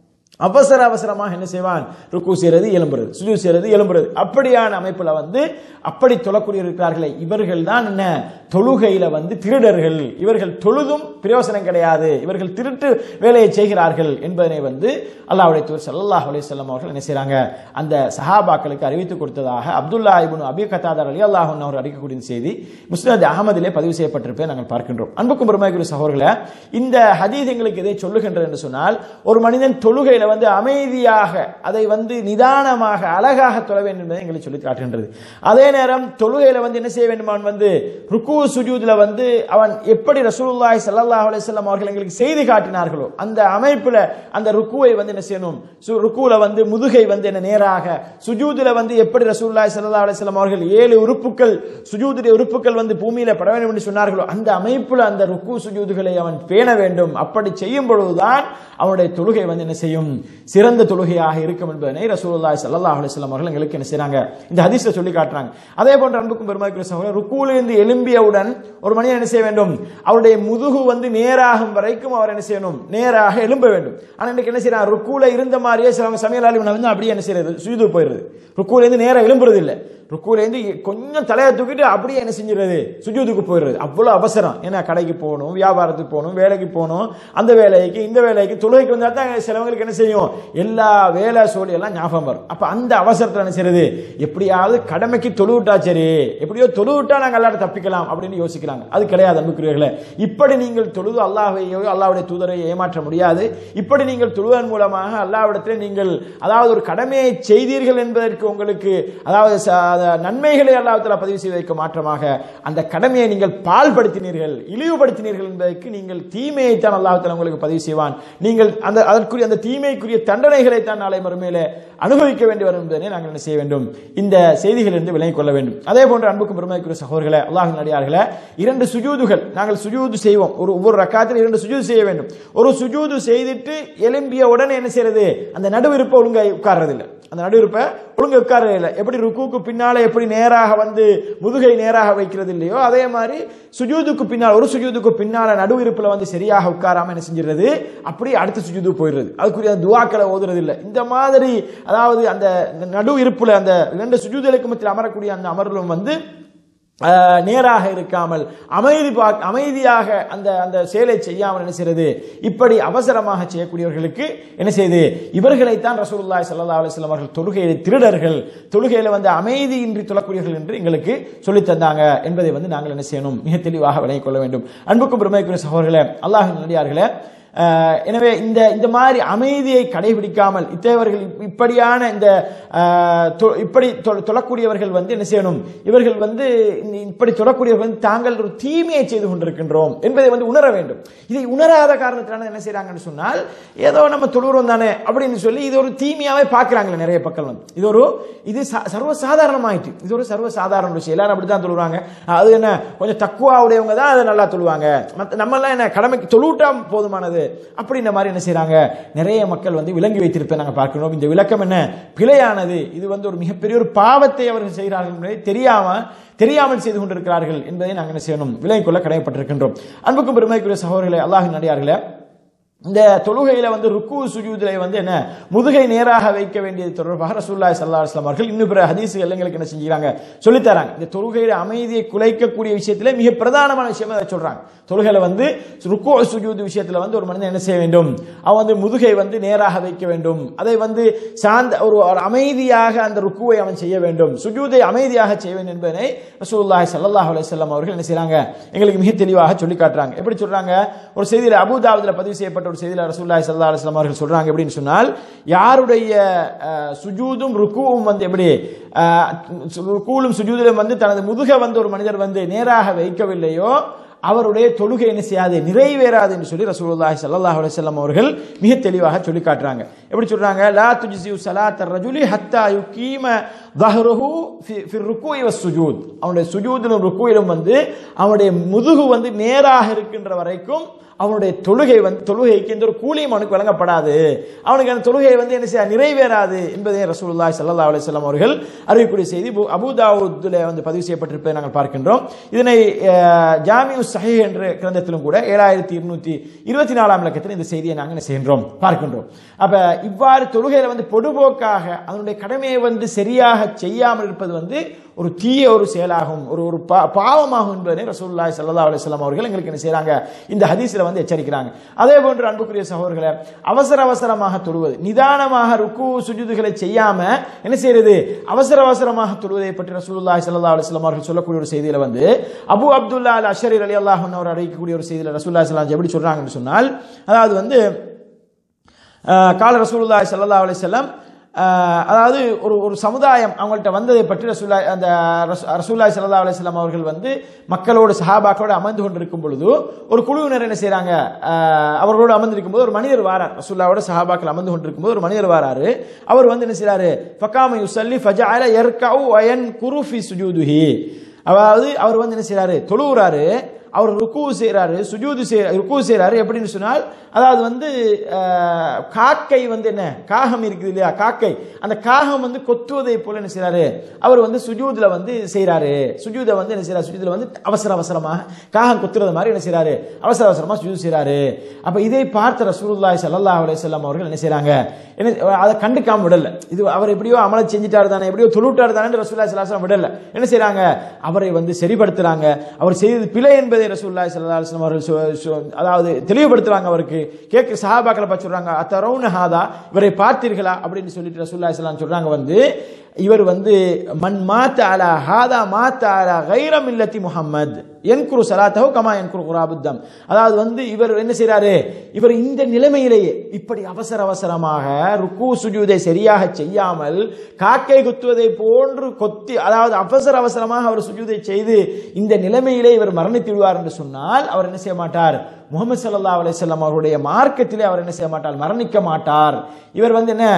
அவசர அவசரமாக என்ன செய்வான் ருக்கு செய்யறது எலும்புறது சுஜு செய்யறது எலும்புறது அப்படியான அமைப்புல வந்து அப்படி தொழக்கூடிய இருக்கிறார்களே இவர்கள் தான் என்ன தொழுகையில வந்து திருடர்கள் இவர்கள் தொழுதும் பிரயோசனம் கிடையாது இவர்கள் திருட்டு வேலையை செய்கிறார்கள் என்பதனை வந்து அல்லாஹ்வுடைய தூர் ஸல்லல்லாஹு அலைஹி வஸல்லம் அவர்கள் என்ன செய்றாங்க அந்த சஹாபாக்களுக்கு அறிவித்து கொடுத்ததாக அப்துல்லா இப்னு அபி கத்தாதர் அலி அல்லாஹ் அவர் அறிக்கக்கூடிய செய்தி முஸ்னத் அகமதிலே பதிவு செய்யப்பட்டிருப்பதை நாங்கள் பார்க்கின்றோம் அன்புக்கும் பெருமைக்குரிய சகோதரர்களே இந்த ஹதீஸ் எங்களுக்கு இதை சொல்லுகின்றது என்று சொன்னால் ஒரு மனிதன் தொழுகையில வந்து அமைதியாக அதை வந்து நிதானமாக அழகாக தொழ வேண்டும் என்பதை எங்களுக்கு சொல்லி காட்டுகின்றது அதே நேரம் தொழுகையில வந்து என்ன செய்ய வேண்டும் அவன் வந்து ருக்கு சுஜூதுல வந்து அவன் எப்படி ரசூலுல்லாஹி ஸல்லல்லாஹு அலைஹி வஸல்லம் அவர்கள் எங்களுக்கு செய்து காட்டினார்களோ அந்த அமைப்புல அந்த ருக்குவை வந்து என்ன செய்யணும் சு- ருக்குல வந்து முதுகை வந்து என்ன நேராக சுஜூதுல வந்து எப்படி ரசூலுல்லாஹி ஸல்லல்லாஹு அலைஹி வஸல்லம் அவர்கள் ஏழு உறுப்புகள் சுஜூதுடைய உறுப்புகள் வந்து பூமியில பட வேண்டும் என்று சொன்னார்களோ அந்த அமைப்புல அந்த ருக்கு சுஜூதுகளை அவன் பேண வேண்டும் அப்படி செய்யும் பொழுதுதான் அவனுடைய தொழுகை வந்து என்ன செய்யும் சிறந்த தொழுகையாக இருக்கும் என்பதனை ரசூலுல்லாஹி ஸல்லல்லாஹு அலைஹி வஸல்லம் அவர்கள் எங்களுக்கு என்ன செய்றாங்க இந்த ஹதீஸை சொல்லி காட்டுறாங்க அதே போன்ற அன்புக்கும் பெருமாக்குரிய சகோதரர் ருக்குவிலிருந்து எழும்பியவுடன் ஒரு மனிதன் என்ன செய்ய வேண்டும் அவருடைய முதுகு வந்து நேராகும் வரைக்கும் அவர் என்ன செய்யணும் நேராக எழும்ப வேண்டும் ஆனா இன்னைக்கு என்ன செய்யறாங்க ருக்குல இருந்த மாதிரியே சிலவங்க சமையலாளி வந்து அப்படியே என்ன செய்யறது சுயுது போயிடுது ருக்குல இருந்து நேரா எழும்புறது இல்லை ருக்குல இருந்து கொஞ்சம் தலையை தூக்கிட்டு அப்படியே என்ன செஞ்சிருது சுஜூதுக்கு போயிடுறது அவ்வளவு அவசரம் ஏன்னா கடைக்கு போகணும் வியாபாரத்துக்கு போகணும் வேலைக்கு போகணும் அந்த வேலைக்கு இந்த வேலைக்கு தொழுகைக்கு வந்தா தான் சிலவங்களுக்கு என்ன செய்யும் எல்லா வேலை சோழி எல்லாம் ஞாபகம் வரும் அப்ப அந்த அவசரத்துல என்ன செய்யறது எப்படியாவது கடமைக்கு தொழுவிட்டா சரி எப்படியோ தொழுவிட்டா நாங்க எல்லாரும் தப்பிக்கலாம் அப்படின்னு யோசிக்கிறாங்க அது கிடையாது அன்புக்குரியவர்களே இப்படி நீங்கள் தொழுது அல்லாஹையோ அல்லாஹ்வுடைய தூதரை ஏமாற்ற முடியாது இப்படி நீங்கள் தொழுவதன் மூலமாக அல்லாஹ்விடத்தில் நீங்கள் அதாவது ஒரு கடமையை செய்தீர்கள் என்பதற்கு உங்களுக்கு அதாவது ச- அத நன்மைகளை அல்லாஹ்வுத்தாலா பதிவு செய்வதற்கு மாற்றமாக அந்த கடமையை நீங்கள் பால்படுத்தினீர்கள் இழிவுபடுத்தினீர்கள் என்பதற்கு நீங்கள் தீமையை தான் அல்லாஹ்வுத்தாலா உங்களுக்கு பதிவு செய்வான் நீங்கள் அந்த அதற்குரிய அந்த தீமைக்குரிய தண்டனைகளை தான் நாளை மறுமையிலே அனுபவிக்க வேண்டி வரும் என்பதனை நாங்கள் என்ன செய்ய வேண்டும் இந்த செய்திகளிலிருந்து விலகிக் கொள்ள வேண்டும் அதே போன்று அன்புக்கும் பெருமைக்குரிய சகோதரர்களே அல்லாஹின் அடியார்களே இரண்டு சுஜூதுகள் நாங்கள் சுஜூது செய்வோம் ஒரு ஒவ்வொரு ரக்காத்தில் இரண்டு சுஜூது செய்ய வேண்டும் ஒரு சுஜூது செய்துட்டு எலும்பிய உடனே என்ன செய்யறது அந்த நடுவிருப்ப ஒழுங்கா உட்கார்றதில்லை அந்த நடுவிருப்ப ஒழுங்கா உட்கார்றது இல்லை எப்படி ருக்குக்கு பின்னால எப்படி நேராக வந்து முதுகை நேராக வைக்கிறது இல்லையோ அதே மாதிரி சுஜூதுக்கு பின்னால் ஒரு சுஜூதுக்கு பின்னால நடுவிருப்புல வந்து சரியாக உட்காராம என்ன செஞ்சிடுறது அப்படியே அடுத்த சுஜூது போயிடுறது அதுக்குரிய துவாக்களை ஓதுறது இல்லை இந்த மாதிரி அதாவது அந்த இந்த நடு இருப்புல அந்த இரண்டு சுஜூதலுக்கு மத்தியில் அமரக்கூடிய அந்த அமர்வும் வந்து ஆஹ், நேராக இருக்காமல் அமைதி பா- அமைதியாக அந்த அந்த செயலை செய்யாமல் என்ன செய்யறது இப்படி அவசரமாக செய்யக்கூடியவர்களுக்கு என்ன செய்யுது இவர்களைத்தான் ரசூலுல்லாஹி ஸல்லல்லாஹு அலைஹி வஸல்லம் அவர்கள் தொழுகையில திருடர்கள் தொழுகையில வந்து அமைதியின்றி தொழக்கூடியவர்கள் என்று எங்களுக்கு சொல்லித் தந்தாங்க என்பதை வந்து நாங்கள் என்ன செய்யணும் மிக தெளிவாக விளங்கிக் கொள்ள வேண்டும் அன்புக்கும் பெருமைக்குரிய சகோதரர்களே அல்லாஹின் நடிகார்களே ஆஹ் எனவே இந்த இந்த மாதிரி அமைதியை கடைபிடிக்காமல் இத்தேவர்கள் இப்- இப்படியான இந்த ஆஹ், தொ- இப்படி தொ- தொழக்கூடியவர்கள் வந்து என்ன செய்யணும் இவர்கள் வந்து இந்த- இப்படி தொழக்கூடியவர்கள் வந்து தாங்கள் ஒரு தீமையை செய்து கொண்டிருக்கின்றோம் என்பதை வந்து உணர வேண்டும் இதை உணராத காரணத்தினால என்ன செய்றாங்கன்னு சொன்னால் ஏதோ நம்ம தொழுகிறோம் தானே அப்படின்னு சொல்லி இது ஒரு தீமையாவே பார்க்கறாங்களே நிறைய மக்கள் வந்து இது ஒரு இது ச- சர்வசாதாரணமாயிட்டு இது ஒரு சர்வசாதாரண விஷயம் எல்லாரும் அப்படித்தான் தொழுவாங்க அது என்ன கொஞ்சம் தக்குவா உடையவங்க தான் அதை நல்லா தொழுவாங்க மத்த நம்ம எல்லாம் என்ன கடமைக்கு தொழுவிட்டா போதுமானது அப்படின்ற மாதிரி என்ன செய்றாங்க நிறைய மக்கள் வந்து விளங்கி வைத்திருப்பதை நாங்க பார்க்கணும் இந்த விளக்கம் என்ன பிழையானது இது வந்து ஒரு மிகப்பெரிய ஒரு பாவத்தை அவர்கள் செய்கிறார்கள் என்பதை தெரியாம தெரியாமல் செய்து கொண்டிருக்கிறார்கள் என்பதை நாங்கள் என்ன செய்யணும் விலகிக் கொள்ள கடமைப்பட்டிருக்கின்றோம் அன்புக்கும் பெருமைக்குரிய சகோதரர்களே அல்லாஹின் நடிகார்களே இந்த தொழுகையில வந்து ருக்கு சுஜூதில வந்து என்ன முதுகை நேராக வைக்க வேண்டியது தொடர்பாக ரசூலுல்லாஹி ஸல்லல்லாஹு அலைஹி வஸல்லம் அவர்கள் இன்னும் பிற ஹதீஸ்கள் எங்களுக்கு என்ன செஞ்சுக்கிறாங்க சொல்லித் தராங்க இந்த தொழுகையில அமைதியை குலைக்கக்கூடிய விஷயத்துல மிக பிரதானமான விஷயம் அதை சொல்றாங்க தொழுகையில வந்து ருக்கு சுஜூது விஷயத்துல வந்து ஒரு மனிதன் என்ன செய்ய வேண்டும் அவன் வந்து முதுகை வந்து நேராக வைக்க வேண்டும் அதை வந்து சார்ந்த ஒரு ஒரு அமைதியாக அந்த ருக்குவை அவன் செய்ய வேண்டும் சுஜூதை அமைதியாக செய்ய வேண்டும் என்பதனை ரசூலுல்லாஹி ஸல்லல்லாஹு அலைஹி வஸல்லம் அவர்கள் என்ன செய்றாங்க எங்களுக்கு மிக தெளிவாக சொல்லி காட்டுறாங்க எப்படி சொல்றாங்க ஒரு செய்தியில அபூதாவுதுல பதிவு செய்யப்பட்ட ஒரு செய்தியில ரசூலுல்லாஹி ஸல்லல்லாஹு அலைஹி வஸல்லம் அவர்கள் சொல்றாங்க எப்படின்னு சொன்னால் யாருடைய அஹ், சுஜூதும் ருக்குவும் வந்து எப்படி அஹ், ருக்குவிலும் சுஜூதிலும் வந்து தனது முதுக வந்து ஒரு மனிதர் வந்து நேராக வைக்கவில்லையோ அவருடைய தொழுகை என்ன செய்யாது நிறைவேறாது என்று சொல்லி ரசூலுல்லாஹி ஸல்லல்லாஹு அலைஹி வஸல்லம் அவர்கள் மிக தெளிவாக சொல்லி காட்டுறாங்க எப்படி சொல்றாங்க லா துஜ்ஸியு ஸலாத் ரஜுலி ஹத்தா யுகீம தஹ்ருஹு ஃபி ஃபி ருக்குஇ வஸ் சுஜூத் அவனுடைய சுஜூதிலும் ருக்குயிலும் வந்து அவனுடைய முதுகு வந்து நேராக இருக்கின்ற வரைக்கும் அவனுடைய தொழுகை வந்து தொழுகைக்கு எந்த ஒரு கூலியும் அவனுக்கு வழங்கப்படாது அவனுக்கு அந்த தொழுகை வந்து என்ன செய்ய நிறைவேறாது என்பதை ரசூலுல்லாஹி ஸல்லல்லாஹு அலைஹி வஸல்லம் அவர்கள் அறிவிக்கூடிய செய்தி பு- அபூதாவுதுல வந்து பதிவு செய்யப்பட்டிருப்பதை நாங்கள் பார்க்கின்றோம் இதனை அஹ், ஜாமிஉ சஹீஹ் என்ற கிரந்தத்திலும் கூட ஏழாயிரத்தி இருநூத்தி இருபத்தி நாலாம் இலக்கத்தில் இந்த செய்தியை நாங்கள் என்ன செய்கின்றோம் பார்க்கின்றோம் அப்ப இவ்வாறு தொழுகையில வந்து பொடுபோக்காக அதனுடைய கடமையை வந்து சரியாக செய்யாமல் இருப்பது வந்து ஒரு தீய ஒரு செயலாகும் ஒரு ஒரு பா- பாவமாகும் என்பதை ரசூலுல்லாஹி ஸல்லல்லாஹு அலைஹி வஸல்லம் அவர்கள் எங்களுக்கு என்ன செய்றாங்க இந்த ஹதீஸ்ல வந்து எச்சரிக்கிறாங்க அதே போன்று அன்புக்குரிய சகோதரர்களே அவசர அவசரமாக தொழுவது நிதானமாக ருக்கு சுஜூதுகளை செய்யாம என்ன செய்யறது அவசர அவசரமாக தொழுவதை பற்றி ரசூலுல்லாஹி ஸல்லல்லாஹு அலைஹி வஸல்லம் அவர்கள் சொல்லக்கூடிய ஒரு செய்தியில வந்து அபு அப்துல்லா அல் அஷரி ரலியல்லாஹு அன்ஹு அவர் அறிவிக்கக்கூடிய ஒரு செய்தியில ரசூலுல்லாஹி ஸல்லல்லாஹு அலைஹி வஸல்லம் எப்படி சொல்றாங்கன்னு சொன்னால் அதாவது வந்து ஆஹ் கால ரசூலுல்லாஹி ஸல்லல்லாஹு அலைஹி வஸல்லம் ஆஹ் அதாவது ஒரு ஒரு சமுதாயம் அவங்கள்ட்ட வந்ததை பற்றி ரசூல்லா அந்த ரசூ- ரசூலுல்லாஹி ஸல்லல்லாஹு அலைஹி வஸல்லம் அவர்கள் வந்து மக்களோடு சஹாபாக்களோடு அமர்ந்து கொண்டிருக்கும் பொழுது ஒரு குழுவினர் என்ன செய்றாங்க ஆஹ் அவர்களோடு அமர்ந்திருக்கும் போது ஒரு மனிதர் வாரார் ரசூல்லாவோட சஹாபாக்கள் அமர்ந்து கொண்டிருக்கும் போது ஒரு மனிதர் வாராரு அவர் வந்து என்ன செய்றாரு ஃபகாம யுஸல்லி ஃபஜஅல யர்கஉ வயன் குருஃபி சுஜூதுஹி அதாவது அவர் வந்து என்ன செய்றாரு தொழுகிறாரு அவர் ருக்கு செய்றாரு சுஜூது செய்ய ருக்கு செய்றாரு எப்படின்னு சொன்னால் அதாவது வந்து அஹ், காக்கை வந்து என்ன காகம் இருக்குது இல்லையா காக்கை அந்த காகம் வந்து கொத்துவதை போல என்ன செய்றாரு அவர் வந்து சுஜூதுல வந்து செய்றாரு சுஜூத வந்து என்ன செய்றாரு சுஜூதுல வந்து அவசர அவசரமாக காகம் கொத்துறது மாதிரி என்ன செய்றாரு அவசர அவசரமா சுஜூது செய்றாரு அப்ப இதை பார்த்த ரசூலுல்லாஹி ஸல்லல்லாஹு அலைஹி வஸல்லம் அவர்கள் என்ன செய்றாங்க என்ன அதை கண்டுக்காம விடல இது அவர் எப்படியோ அமல செஞ்சிட்டாரு தானே எப்படியோ தொழுட்டாரு தானே ரசூலுல்லாஹி ஸல்லல்லாஹு அலைஹி வஸல்லம் விடல என்ன செய்றாங்க அவரை வந்து சரிப்படுத்துறாங்க அவர் செய்தது பிழை என்பதை ரசூலுல்லாஹி ஸல்லல்லாஹு அலைஹி வஸல்லம் அவர்கள் சொ- சொ- அதாவது தெளிவுபடுத்துறாங்க அவருக்கு கேட்க சஹாபாக்களை பார்த்து சொல்றாங்க அத்தரவுன ஹாதா இவரை பார்த்தீர்களா அப்படின்னு சொல்லிட்டு ரசூலுல்லாஹி ஸல்லல்லாஹு அலைஹி வஸல்லம் சொல்றாங்க வந்து இவர் வந்து மன் மாத்த அலா ஹாதா மாத்த அலா கைர மில்லத்தி முஹம்மத் என்குரு சலாத்தஹு கமா என்குரு குராபுத்தம் அதாவது வந்து இவர் என்ன செய்றாரு இவர் இந்த நிலைமையிலேயே இப்படி அவசர அவசரமாக ருக்கு சுஜூதை சரியாக செய்யாமல் காக்கை குத்துவதை போன்று கொத்தி அதாவது அவசர அவசரமாக அவர் சுஜூதை செய்து இந்த நிலைமையிலே இவர் மரணித்து விடுவார் என்று சொன்னால் அவர் என்ன செய்ய மாட்டார் முகமது ஸல்லல்லாஹு அலைஹி வஸல்லம் அவருடைய மார்க்கத்திலே அவர் என்ன செய்ய மாட்டார் மரணிக்க மாட்டார் இவர் வந்து என்ன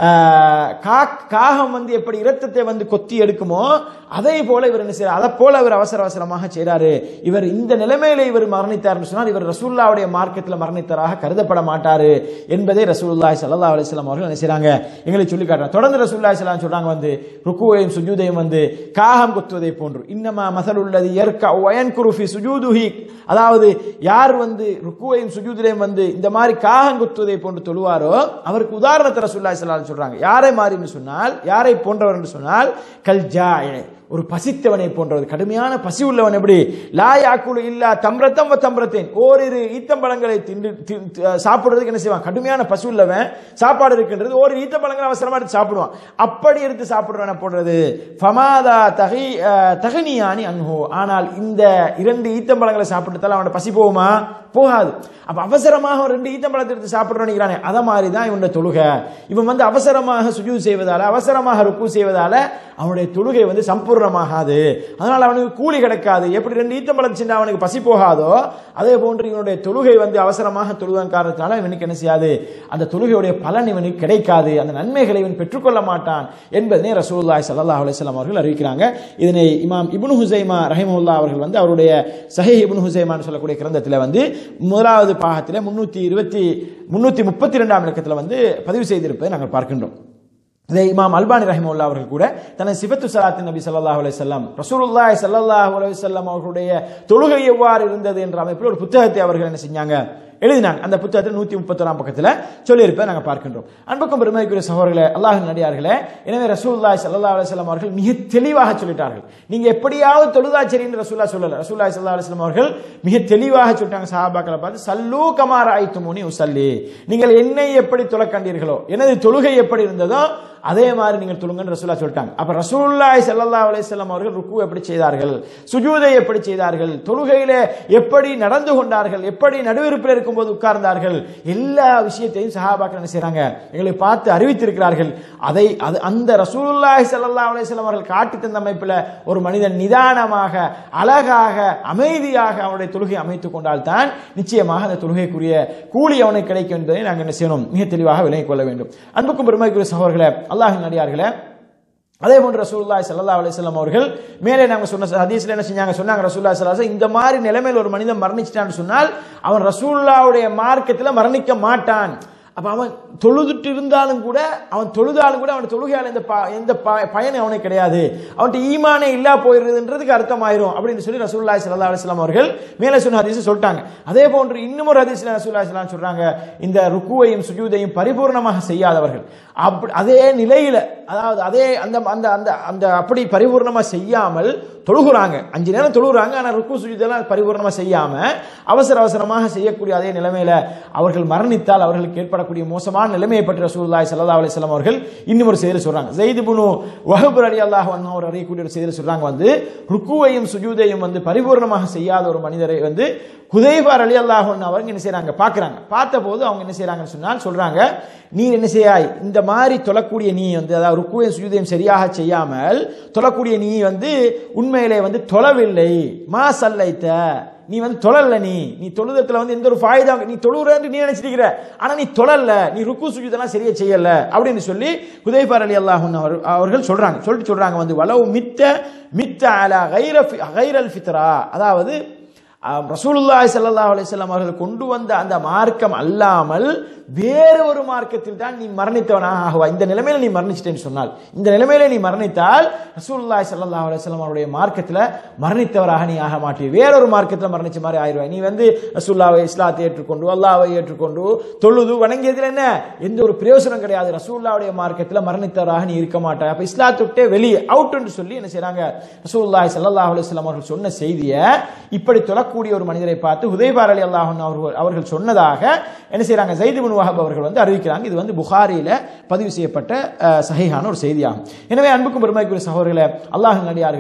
ஆஹ், கா- காகம் வந்து எப்படி இரத்தத்தை வந்து கொத்தி எடுக்குமோ அதே போல இவர் என்ன செய்யறார் அதை போல இவர் அவசர அவசரமாக செய்றாரு இவர் இந்த நிலைமையில இவர் மரணித்தார்னு சொன்னால் இவர் ரசூலுல்லாவுடைய மார்க்கத்தில் மரணித்தராக கருதப்பட மாட்டாரு என்பதை ரசூலுல்லாஹி ஸல்லல்லாஹு அலைஹி வஸல்லம் அவர்கள் என்ன செய்றாங்க எங்களுக்கு சொல்லி காட்டுறாங்க தொடர்ந்து ரசூலுல்லாஹி ஸல்லல்லாஹு சொல்றாங்க வந்து ருக்குவையும் சுஜூதையும் வந்து காகம் கொத்துவதை போன்று இன்னமா மசலுள்ளது ஏற்க வயன்குரு ஃபி சுஜூதுஹி அதாவது யார் வந்து ருக்குவையும் சுஜூதிலையும் வந்து இந்த மாதிரி காகம் குத்துவதை போன்று தொழுவாரோ அவருக்கு உதாரணத்தை ரசூலுல்லாஹி ஸல்லல்லாஹு அலைஹி சொல்றாங்க யாரை மாதிரி சொன்னால் யாரை போன்றவர் என்று சொன்னால் கல் ஜாஇ ஒரு பசித்தவனை போன்றது கடுமையான பசி உள்ளவன் எப்படி லா யாக்குலு இல்லா தம்ரத்தம் வ தம்ரத்தேன் ஓரிரு ஈத்தம்பழங்களை தின்று தி- தி- சாப்பிடுறதுக்கு என்ன செய்வான் கடுமையான பசி உள்ளவன் சாப்பாடு இருக்கின்றது ஒரு ஈத்தம்பழங்களை அவசரமா எடுத்து சாப்பிடுவான் அப்படி எடுத்து சாப்பிடுறவனை போடுறது ஃபமாதா தகி அஹ், தகனியானி அன்ஹு ஆனால் இந்த இரண்டு ஈத்தம்பழங்களை சாப்பிட்டுத்தால அவனோட பசி போகுமா போகாது அப்ப அவசரமாக அவன் ரெண்டு ஈத்தம்பழத்தை எடுத்து சாப்பிடுறோம் நினைக்கிறானே அத மாதிரி தான் இவனுடைய தொழுகை இவன் வந்து அவசரமாக சுஜூ செய்வதால அவசரமாக ருக்கு செய்வதால அவனுடைய தொழுகை வந்து சம்பூர்ணமாகாது அதனால அவனுக்கு கூலி கிடைக்காது எப்படி ரெண்டு ஈத்தம்பழம் சின்ன அவனுக்கு பசி போகாதோ அதே போன்று இவனுடைய தொழுகை வந்து அவசரமாக தொழுவதன் காரணத்தினால இவனுக்கு என்ன செய்யாது அந்த தொழுகையுடைய பலன் இவனுக்கு கிடைக்காது அந்த நன்மைகளை இவன் பெற்றுக்கொள்ள மாட்டான் என்பதனை ரசூலுல்லாஹி ஸல்லல்லாஹு அலைஹி வஸல்லம் அவர்கள் அறிவிக்கிறாங்க இதனை இமாம் இப்னு ஹுசைமா ரஹிமஹுல்லா அவர்கள் வந்து அவருடைய சஹீஹ் இப்னு ஹுசைமான்னு சொல்லக்கூடிய கிரந்தத்தில் வந்து முதலாவது பாகத்தில் முன்னூத்தி இருபத்தி முன்னூத்தி முப்பத்தி ரெண்டாம் இலக்கத்தில் வந்து பதிவு செய்திருப்பதை நாங்கள் பார்க்கின்றோம் இதை இமாம் அல்பானி ரஹிமுல்லா அவர்கள் கூட தனது சிபத்து சலாத்தின் நபி ஸல்லல்லாஹு அலைஹி வஸல்லம் ரசூலுல்லாஹி ஸல்லல்லாஹு அலைஹி வஸல்லம் அவர்களுடைய தொழுகை எவ்வாறு இருந்தது என்ற அமைப்பில் ஒரு புத்தகத்தை அவர்கள் என்ன செஞ்சாங்க எழுதினாங்க அந்த புத்தகத்தில் நூத்தி முப்பத்தொராம் பக்கத்தில் சொல்லியிருப்பதை நாங்கள் பார்க்கின்றோம் அன்புக்கும் பெருமைக்குரிய சகோதரர்களே அல்லாஹின் நடிகார்களே எனவே ரசூலுல்லாஹி ஸல்லல்லாஹு அலைஹி வஸல்லம் அவர்கள் மிக தெளிவாக சொல்லிட்டார்கள் நீங்க எப்படியாவது தொழுதா சரின்னு ரசூல்லா சொல்லல ரசூலுல்லாஹி ஸல்லல்லாஹு அலைஹி வஸல்லம் அவர்கள் மிக தெளிவாக சொல்லிட்டாங்க சஹாபாக்களை பார்த்து சல்லூ கமார ஐத்துமுனி உசல்லி நீங்கள் என்னை எப்படி தொலை கண்டீர்களோ எனது தொழுகை எப்படி இருந்ததோ அதே மாதிரி நீங்கள் தொழுங்கன்னு ரசூலா சொல்லிட்டாங்க அப்ப ரசூலுல்லாஹி ஸல்லல்லாஹு அலைஹி வஸல்லம் அவர்கள் ருக்கு எப்படி செய்தார்கள் சுஜூதை எப்படி செய்தார்கள் தொழுகையிலே எப்படி நடந்து கொண்டார்கள் எப்படி நடுவிருப்பில் இருக்கும்போது உட்கார்ந்தார்கள் எல்லா விஷயத்தையும் சஹாபாக்கள் என்ன செய்றாங்க எங்களை பார்த்து அறிவித்திருக்கிறார்கள் அதை அது அந்த ரசூலுல்லாஹி ஸல்லல்லாஹு அலைஹி வஸல்லம் அவர்கள் காட்டி தந்த அமைப்பில் ஒரு மனிதன் நிதானமாக அழகாக அமைதியாக அவனுடைய தொழுகை அமைத்துக் கொண்டால் தான் நிச்சயமாக அந்த தொழுகைக்குரிய கூலி அவனுக்கு கிடைக்கும் என்பதை நாங்கள் என்ன செய்யணும் மிக தெளிவாக விளங்கிக் கொள்ள வேண்டும் அன்புக்கும் பெருமைக்குரிய சகோதரர்களே அல்லாஹின் அடியார்களே அதே போன்று ரசூலுல்லாஹி ஸல்லல்லாஹு அலைஹி வஸல்லம் அவர்கள் மேலே நாங்க சொன்ன ஹதீஸ்ல என்ன செஞ்சாங்க சொன்னாங்க ரசூலுல்லாஹி ஸல்லல்லாஹு அலைஹி வஸல்லம், இந்த மாதிரி நிலைமையில் ஒரு மனிதன் மரணிச்சிட்டான்னு சொன்னால் அவன் ரசூலுல்லாஹ்வுடைய மார்க்கத்தில் மரணிக்க மாட்டான் அப்ப அவன் தொழுதுட்டு இருந்தாலும் கூட அவன் தொழுதாலும் கூட அவன் தொழுகையால் எந்த ப- எந்த ப- பயனும் அவனுக்கு கிடையாது அவன்கிட்ட ஈமானே இல்லா போயிருதுன்றதுக்கு அர்த்தமாயிரும் அப்படின்னு சொல்லி ரசூலுல்லாஹி ஸல்லல்லாஹு அலைஹி வஸல்லம் அவர்கள் மேலே சொன்ன ஹதீஸ் சொல்லிட்டாங்க அதே போன்று இன்னும் ஒரு ஹதீஸ்ல ரசூலுல்லாஹி ஸல்லல்லாஹு அலைஹி வஸல்லம் சொல்றாங்க இந்த ருக்குவையும் சுஜூதையும் பரிபூர்ணமாக செய்யாதவர்கள் அப்படி அதே நிலையில அதாவது அதே அந்த அந்த அந்த அந்த அப்படி பரிபூர்ணமா செய்யாமல் தொழுகுறாங்க அஞ்சு நேரம் தொழுகுறாங்க ஆனா ருக்கு சுஜூதெல்லாம் பரிபூர்ணமா செய்யாம அவசர அவசரமாக செய்யக்கூடிய அதே நிலைமையில அவர்கள் மரணித்தால் அவர்களுக்கு ஏற்படக்கூடிய மோசமான நிலைமையை பற்றி ரசூலுல்லாஹி ஸல்லல்லாஹு அலைஹி வஸல்லம் அவர்கள் இன்னும் ஒரு செய்தி சொல்றாங்க ஸைத் இப்னு வஹப் ரலியல்லாஹு அன்ஹு அவர் அறியக்கூடிய ஒரு செய்தி சொல்றாங்க வந்து ருக்குவையும் சுஜூதையும் வந்து பரிபூர்ணமாக செய்யாத ஒரு மனிதரை வந்து ஹுதைபா ரலியல்லாஹு அன்ஹு அவங்க என்ன செய்றாங்க பார்க்கறாங்க பார்த்தபோது அவங்க என்ன செய்றாங்கன்னு சொன்னால் சொல்றாங்க நீ என்ன செய்யாய் இந்த மாதிரி தொழக்கூடிய நீ வந்து அதாவது ருக்குவையும் சுஜூதையும் சரியாக செய்யாமல் தொழக்கூடிய நீ வந்து உண்மையிலே வந்து தொழவில்லை மா சல்லைத்த நீ வந்து தொழல நீ நீ தொழுதத்துல வந்து எந்த ஒரு ஃபாயுதா நீ தொழுறன்னு நீ நினைச்சிருக்கிற ஆனா நீ தொழல நீ ருக்கு சுஜூதெல்லாம் சரியா செய்யல அப்படின்னு சொல்லி ஹுதைபார் அலி அல்லாஹ் அவர்கள் சொல்றாங்க சொல்லிட்டு சொல்றாங்க வந்து வலவு மித்த மித்த அலா கைர கைரல் ஃபித்ரா அதாவது ஆம், ரசூலுல்லாஹி ஸல்லல்லாஹு அலைஹி வஸல்லம் அவர்கள் கொண்டு வந்த அந்த மார்க்கம் அல்லாமல் வேறு ஒரு மார்க்கத்தில் தான் நீ மரணித்தவனாக ஆகுவா இந்த நிலைமையில நீ மரணிச்சிட்டேன்னு சொன்னால் இந்த நிலைமையில நீ மரணித்தால் ரசூலுல்லாஹி ஸல்லல்லாஹு அலைஹி வஸல்லம் அவருடைய மார்க்கத்தில் மரணித்தவராக நீ ஆக மாட்டீர் வேறொரு மார்க்கத்தில் மரணிச்ச மாதிரி ஆயிடுவாய் நீ வந்து ரசூல்லாவை இஸ்லாத்தை ஏற்றுக்கொண்டு அல்லாஹ்வை ஏற்றுக்கொண்டு தொழுது வணங்கியதில் என்ன எந்த ஒரு பிரயோசனம் கிடையாது ரசூல்லாவுடைய மார்க்கத்தில் மரணித்தவராக நீ இருக்க மாட்டாய் அப்ப இஸ்லாத்தை விட்டே வெளியே அவுட்னு சொல்லி என்ன செய்றாங்க ரசூலுல்லாஹி ஸல்லல்லாஹு அலைஹி வஸல்லம் அவர்கள் சொன்ன செய்தியை இப்படி தொழக்கூடிய ஒரு மனிதரை பார்த்து ஹுதைபார் அலி அல்லாஹ் அவர்கள் அவர்கள் சொன்னதாக என்ன செய்றாங்க ஜைது பின் வஹப் அவர்கள் வந்து அறிவிக்கிறாங்க இது வந்து புகாரியில பதிவு செய்யப்பட்ட அஹ், சஹீஹான ஒரு செய்தியாகும் எனவே அன்புக்கும் பெருமைக்குரிய சகோதரர்களே அல்லாஹின் நடிகார்களே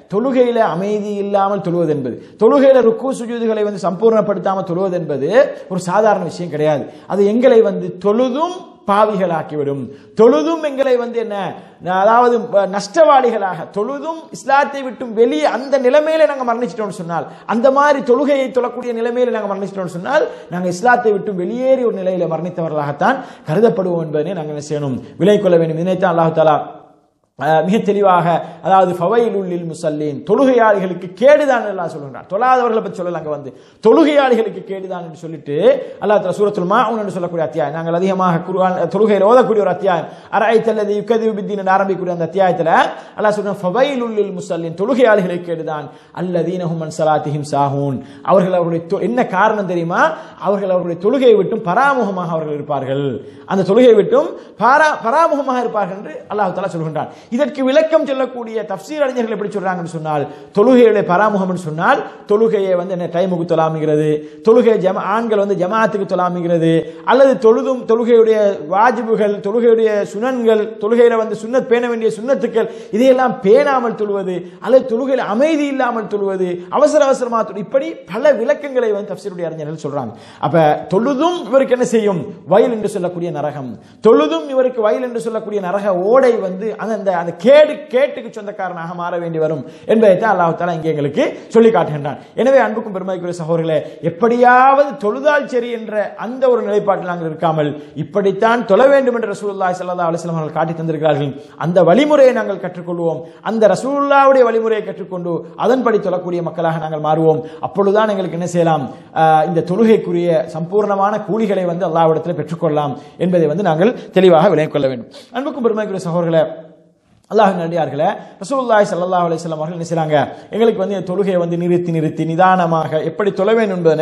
தொழுகையில அமைதி இல்லாமல் தொழுவது என்பது தொழுகையில ருக்கு சுஜூதுகளை வந்து சம்பூர்ணப்படுத்தாமல் தொழுவது என்பது ஒரு சாதாரண விஷயம் கிடையாது அது எங்களை வந்து தொழுதும் பாவிகளாக்கிவிடும் தொழுதும் எங்களை வந்து என்ன அதாவது நஷ்டவாளிகளாக தொழுதும் இஸ்லாத்தை விட்டும் வெளியே அந்த நிலைமையில நாங்க மரணிச்சிட்டோம்னு சொன்னால் அந்த மாதிரி தொழுகையை தொழக்கூடிய நிலைமையில நாங்க மரணிச்சிட்டோம்னு சொன்னால் நாங்க இஸ்லாத்தை விட்டு வெளியேறி ஒரு நிலையில மரணித்தவர்களாகத்தான் கருதப்படுவோம் என்பதனை நாங்கள் என்ன செய்யணும் விலை கொள்ள வேண்டும் இதனைத்தான் அல்லாஹு தாலா அஹ், மிக தெளிவாக அதாவது ஃபவைலுல்லில் முசல்லீன் தொழுகையாளிகளுக்கு கேடுதான் எல்லாம் சொல்லுகிறார் தொழாதவர்களை பற்றி சொல்லல அங்க வந்து தொழுகையாளிகளுக்கு கேடுதான் என்று சொல்லிட்டு அல்லாஹ் தஆலா சூரத்துல் மாஉன் என்று சொல்லக்கூடிய அத்தியாயம் நாங்கள் அதிகமாக குர்ஆன் தொழுகையில் ஓதக்கூடிய ஒரு அத்தியாயம் அரைத்தல்லதி யுக்கதிபு பித்தீன் ஆரம்பிக்கக்கூடிய அந்த அத்தியாயத்தில் அல்லாஹ் சொல்றான் ஃபவைலுல்லில் முசல்லீன் தொழுகையாளிகளுக்கு கேடுதான் அல்லதீனஹும் அன் ஸலாத்திஹிம் சாஹூன் அவர்கள் அவருடைய தொ- என்ன காரணம் தெரியுமா அவர்கள் அவருடைய தொழுகையை விட்டும் பராமுகமாக அவர்கள் இருப்பார்கள் அந்த தொழுகையை விட்டும் பாரா பராமுகமாக இருப்பார்கள் என்று அல்லாஹ் தஆலா சொல்கின்றான் இதற்கு விளக்கம் சொல்லக்கூடிய தஃப்சீர் அறிஞர்கள் எப்படி சொல்றாங்கன்னு சொன்னால் தொழுகையுடைய பராமுகம்னு சொன்னால் தொழுகையை வந்து என்ன டைமுக்கு தொழாமிக்கிறது தொழுகை ஜம ஆண்கள் வந்து ஜமாத்துக்கு தொழாமிக்கிறது அல்லது தொழுதும் தொழுகையுடைய வாஜிபுகள் தொழுகையுடைய சுனன்கள் தொழுகையில வந்து சுன்னத் பேண வேண்டிய சுன்னத்துக்கள் இதையெல்லாம் பேணாமல் தொழுவது அல்லது தொழுகையில் அமைதி இல்லாமல் தொழுவது அவசர அவசரமாக தொழு- இப்படி பல விளக்கங்களை வந்து தஃப்சீருடைய அறிஞர்கள் சொல்றாங்க அப்ப தொழுதும் இவருக்கு என்ன செய்யும் வயல் என்று சொல்லக்கூடிய நரகம் தொழுதும் இவருக்கு வயல் என்று சொல்லக்கூடிய நரக ஓடை வந்து அந்த அந்த- அந்த கேடு கேட்டுக்கு சொந்தக்காரனாக மாற வேண்டி வரும் என்பதை தான் அல்லாஹ் தாலா இங்கே எங்களுக்கு சொல்லி காட்டுகின்றான் எனவே அன்புக்கும் பெருமதிக்குரிய சகோதரர்களே எப்படியாவது தொழுதால் சரி என்ற அந்த ஒரு நிலைப்பாட்டில் நாங்கள் இருக்காமல் இப்படித்தான் தொழ வேண்டும் என்று ரசூலுல்லாஹி ஸல்லல்லாஹு அலைஹி வஸல்லம் அவர்கள் காட்டி தந்திருக்கிறார்கள் அந்த வழிமுறையை நாங்கள் கற்றுக்கொள்வோம் அந்த ரசூலுல்லாவுடைய வழிமுறையை கற்றுக்கொண்டு அதன்படி தொழக்கூடிய மக்களாக நாங்கள் மாறுவோம் அப்பொழுதுதான் எங்களுக்கு என்ன செய்யலாம் ஆஹ், இந்த தொழுகைக்குரிய சம்பூர்ணமான கூலிகளை வந்து அல்லாஹ்விடத்தில் பெற்றுக்கொள்ளலாம் என்பதை வந்து நாங்கள் தெளிவாக விளங்கிக் கொள்ள வேண்டும் அன்புக்கும் பெருமைக்குரிய சகோதரர்களே அல்லாஹ் நடிகார்களே ரசூலுல்லாஹி ஸல்லல்லாஹு அலைஹி வஸல்லம் அவர்கள் என்ன செய்றாங்க எங்களுக்கு வந்து இந்த தொழுகையை வந்து நிறுத்தி நிறுத்தி நிதானமாக எப்படி தொழ வேண்டும் என்பதனை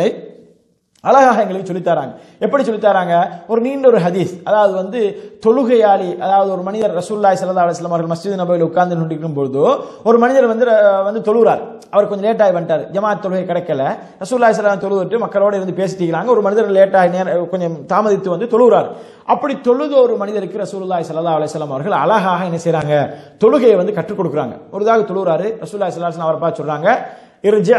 அழகாக எங்களுக்கு சொல்லித்தராங்க எப்படி சொல்லித்தராங்க ஒரு நீண்ட ஒரு ஹதீஸ் அதாவது வந்து தொழுகையாளி அதாவது ஒரு மனிதர் ரசூல்லாய் சல்லா அலுவலாம் அவர்கள் மஸ்ஜித் நபையில் உட்கார்ந்து கொண்டிருக்கும் பொழுது ஒரு மனிதர் வந்து அஹ், வந்து தொழுகிறார் அவர் கொஞ்சம் லேட்டாகி வந்துட்டார் ஜமாத் தொழுகை கிடைக்கல ரசூல்லாய் சலாம் தொழுவிட்டு மக்களோட இருந்து பேசிட்டு இருக்கிறாங்க ஒரு மனிதர் லேட்டாகி நேர கொஞ்சம் தாமதித்து வந்து தொழுகிறார் அப்படி தொழுத ஒரு மனிதருக்கு ரசூலுல்லாஹி ஸல்லல்லாஹு அலைஹி வஸல்லம் அவர்கள் அழகாக என்ன செய்றாங்க தொழுகையை வந்து கற்றுக் கொடுக்குறாங்க ஒரு தாக தொழுகிறாரு ரசூலுல்லாஹி ஸல்லல்லாஹு அலைஹி வஸல்லம் அவரை பார்த்து சொல்றாங்க இர்ஜ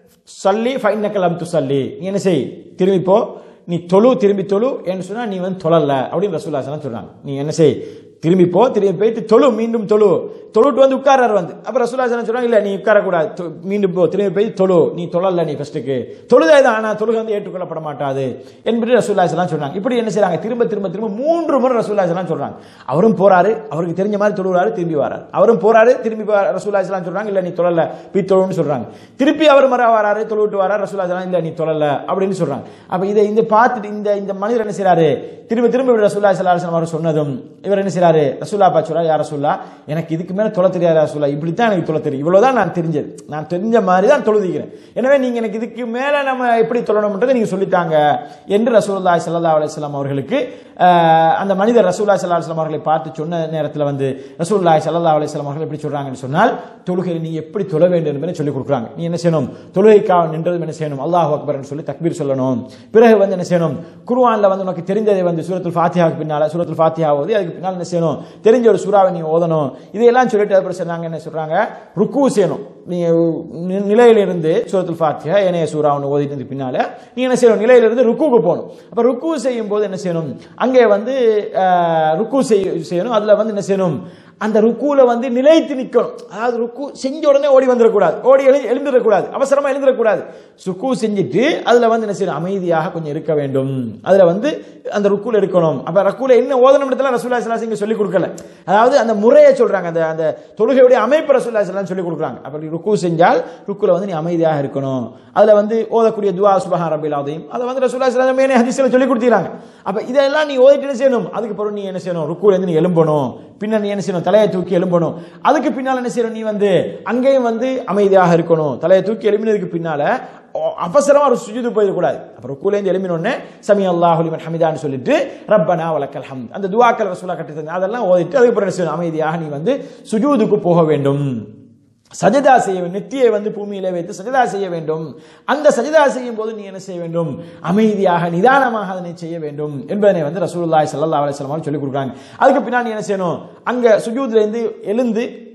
சல்லி ஃபைன்னக்கலம் து சல்லி நீ என்ன செய் திரும்பி போ நீ தொழு திரும்பி தொழு என்று சொன்னா நீ வந்து தொழல அப்படின்னு ரசூல்லா ஸல்லல்லாஹு சொல்றாங்க நீ என்ன செய் திரும்பி போ திரும்பி போயிட்டு தொழு மீண்டும் தொழு தொழுட்டு வந்து உட்காராரு வந்து அப்ப ரசூல்லா ஸல்லல்லாஹு சொல்றாங்க இல்ல நீ உட்காரக்கூடாது தொ- மீண்டும் போ திரும்பி போய் தொழு நீ தொழல நீ ஃபர்ஸ்ட்டுக்கு தொழுதே தான் ஆனா தொழுகை வந்து ஏற்றுக்கொள்ளப்பட மாட்டாது என்பது ரசூல்லா ஸல்லல்லாஹு சொன்னாங்க இப்படி என்ன செய்றாங்க திரும்ப திரும்ப திரும்ப மூன்று முறை ரசூல்லா ஸல்லல்லாஹு சொல்றாங்க அவரும் போறாரு அவருக்கு தெரிஞ்ச மாதிரி தொழுகிறாரு திரும்பி வராரு அவரும் போறாரு திரும்பி வா- ரசூல்லா ஸல்லல்லாஹு சொல்றாங்க இல்ல நீ தொழல போய் தொழுன்னு சொல்றாங்க திருப்பி அவர் மர வராரு தொழுவிட்டு வராரு ரசூல்லா ஸல்லல்லாஹு இல்ல நீ தொழல அப்படின்னு சொல்றாங்க அப்ப இதை இந்த பார்த்துட்டு இந்த இந்த மனிதர் என்ன செய்றாரு திரும்ப திரும்ப இப்படி ரசூல்லா ஸல்லல்லாஹு அலைஹி வஸல்லம் அவர் சொன்னதும் இவர் என்ன செய்றாரு ரசூல்லா பா சொல்றாரு யார் ரசூல்லா எனக்கு இதுக்கு மேல தொலை தெரியாது ரசூல்லா இப்படித்தான் எனக்கு தொலை தெரியும் இவ்வளவுதான் நான் தெரிஞ்சது நான் தெரிஞ்ச மாதிரி தான் தொழுதிக்கிறேன் எனவே நீங்க எனக்கு இதுக்கு மேல நம்ம எப்படி தொழணும்ன்றதை நீங்க சொல்லித்தாங்க என்று ரசூலுல்லாஹி ஸல்லல்லாஹு அலைஹி வஸல்லம் அவர்களுக்கு ஆஹ், அந்த மனிதர் ரசூலுல்லாஹி ஸல்லல்லாஹு அலைஹி வஸல்லம் அவர்களை பார்த்து சொன்ன நேரத்தில் வந்து ரசூலுல்லாஹி ஸல்லல்லாஹு அலைஹி வஸல்லம் அவர்கள் எப்படி சொல்றாங்கன்னு சொன்னால் தொழுகையில் நீ எப்படி தொழ வேண்டும் என்பதை சொல்லிக் கொடுக்குறாங்க நீ என்ன செய்யணும் தொழுகைக்காக நின்றதும் என்ன செய்யணும் அல்லாஹ் அக்பர்னு சொல்லி தக்பீர் சொல்லணும் பிறகு வந்து என்ன செய்யணும் குர்ஆன்ல வந்து உனக்கு தெரிந்ததை வந்து சூரத்துல் ஃபாத்திஹாவுக்கு பின்னால சூரத்துல் ஃபாத்திஹா ஓதி அதுக்கு பின்னால் என்ன செய்யணும் தெரிஞ்ச ஒரு சூறாவை நீ ஓதணும் இதையெல்லாம் சொல்லிட்டு அப்புறம் சொன்னாங்க என்ன சொல்றாங்க ருக்கு செய்யணும் நீ நி- நிலையிலிருந்து சூரத்துல் ஃபாத்திஹா ஏனைய சூறா ஒன்று ஓதிட்டு பின்னால நீ என்ன செய்யணும் நிலையிலிருந்து ருக்குக்கு போகணும் அப்ப ருக்கு செய்யும் போது என்ன செய்யணும் அங்கே வந்து அஹ், ருக்கு செய்ய செய்யணும் அதுல வந்து என்ன செய்யணும் அந்த ருக்குல வந்து நிலைத்து நிக்கணும் அதாவது ருக்கு செஞ்ச உடனே ஓடி வந்துடக்கூடாது ஓடி எழு எழுந்திடக்கூடாது அவசரமா எழுந்திடக்கூடாது ருக்கு செஞ்சுட்டு அதுல வந்து என்ன செய்யணும் அமைதியாக கொஞ்சம் இருக்க வேண்டும் அதுல வந்து அந்த ருக்குல இருக்கணும் அப்ப ரக்குல என்ன ஓதனம் இடத்துல ரசூல்லா ஸல்லல்லாஹு அலைஹி சொல்லி கொடுக்கல அதாவது அந்த முறையை சொல்றாங்க அந்த அந்த தொழுகையுடைய அமைப்பு ரசூல்லா ஸல்லல்லாஹு சொல்லி கொடுக்குறாங்க அப்படி ருக்கு செஞ்சால் ருக்குல வந்து நீ அமைதியாக இருக்கணும் அதுல வந்து ஓதக்கூடிய துவா சுபஹான் ரபில் அதையும் அதை வந்து ரசூல்லா ஸல்லல்லாஹு அலைஹி வஸல்லம் ஹதீஸ்ல சொல்லி கொடுத்துறாங்க அப்ப இதெல்லாம் நீ ஓதிட்டு என்ன செய்யணும் அதுக்கு பிறகு நீ என்ன செய்யணும் ருக்குல இருந்து நீ எழும்பணும் பின்னர் நீ என்ன செய்யணும் தலையை தூக்கி எழும்பணும் அதுக்கு பின்னால என்ன செய்யணும் நீ வந்து அங்கேயும் வந்து அமைதியாக இருக்கணும் தலையை தூக்கி எழுப்பினதுக்கு பின்னால ஓ- அவசரமா ஒரு சுஜூது போயிடக்கூடாது அப்புறம் கூலேந்து எழுப்பினோடனே சமி அல்லாஹு லிமன் ஹமிதான்னு சொல்லிட்டு ரப்பனா வலக்கல் ஹம்த் அந்த துவாக்கள் ரசூலா கட்டி தந்தாங்க. அதெல்லாம் ஓதிட்டு அதுக்கப்புறம் என்ன செய்யணும் அமைதியாக நீ வந்து சுஜூதுக்கு போக வேண்டும் சஜதா செய்ய வேண்டும் நெத்தியை வந்து பூமியிலே வைத்து சஜதா செய்ய வேண்டும் அந்த சஜதா செய்யும் போது நீ என்ன செய்ய வேண்டும் அமைதியாக நிதானமாக அதனை செய்ய வேண்டும் என்பதனை வந்து ரசூலுல்லாஹி ஸல்லல்லாஹு அலைஹி வஸல்லம் அவர்கள் சொல்லிக் கொடுக்குறாங்க அதுக்கு பின்னாடி நீ என்ன செய்யணும் அங்க சுஜூத்ல இருந்து எழுந்து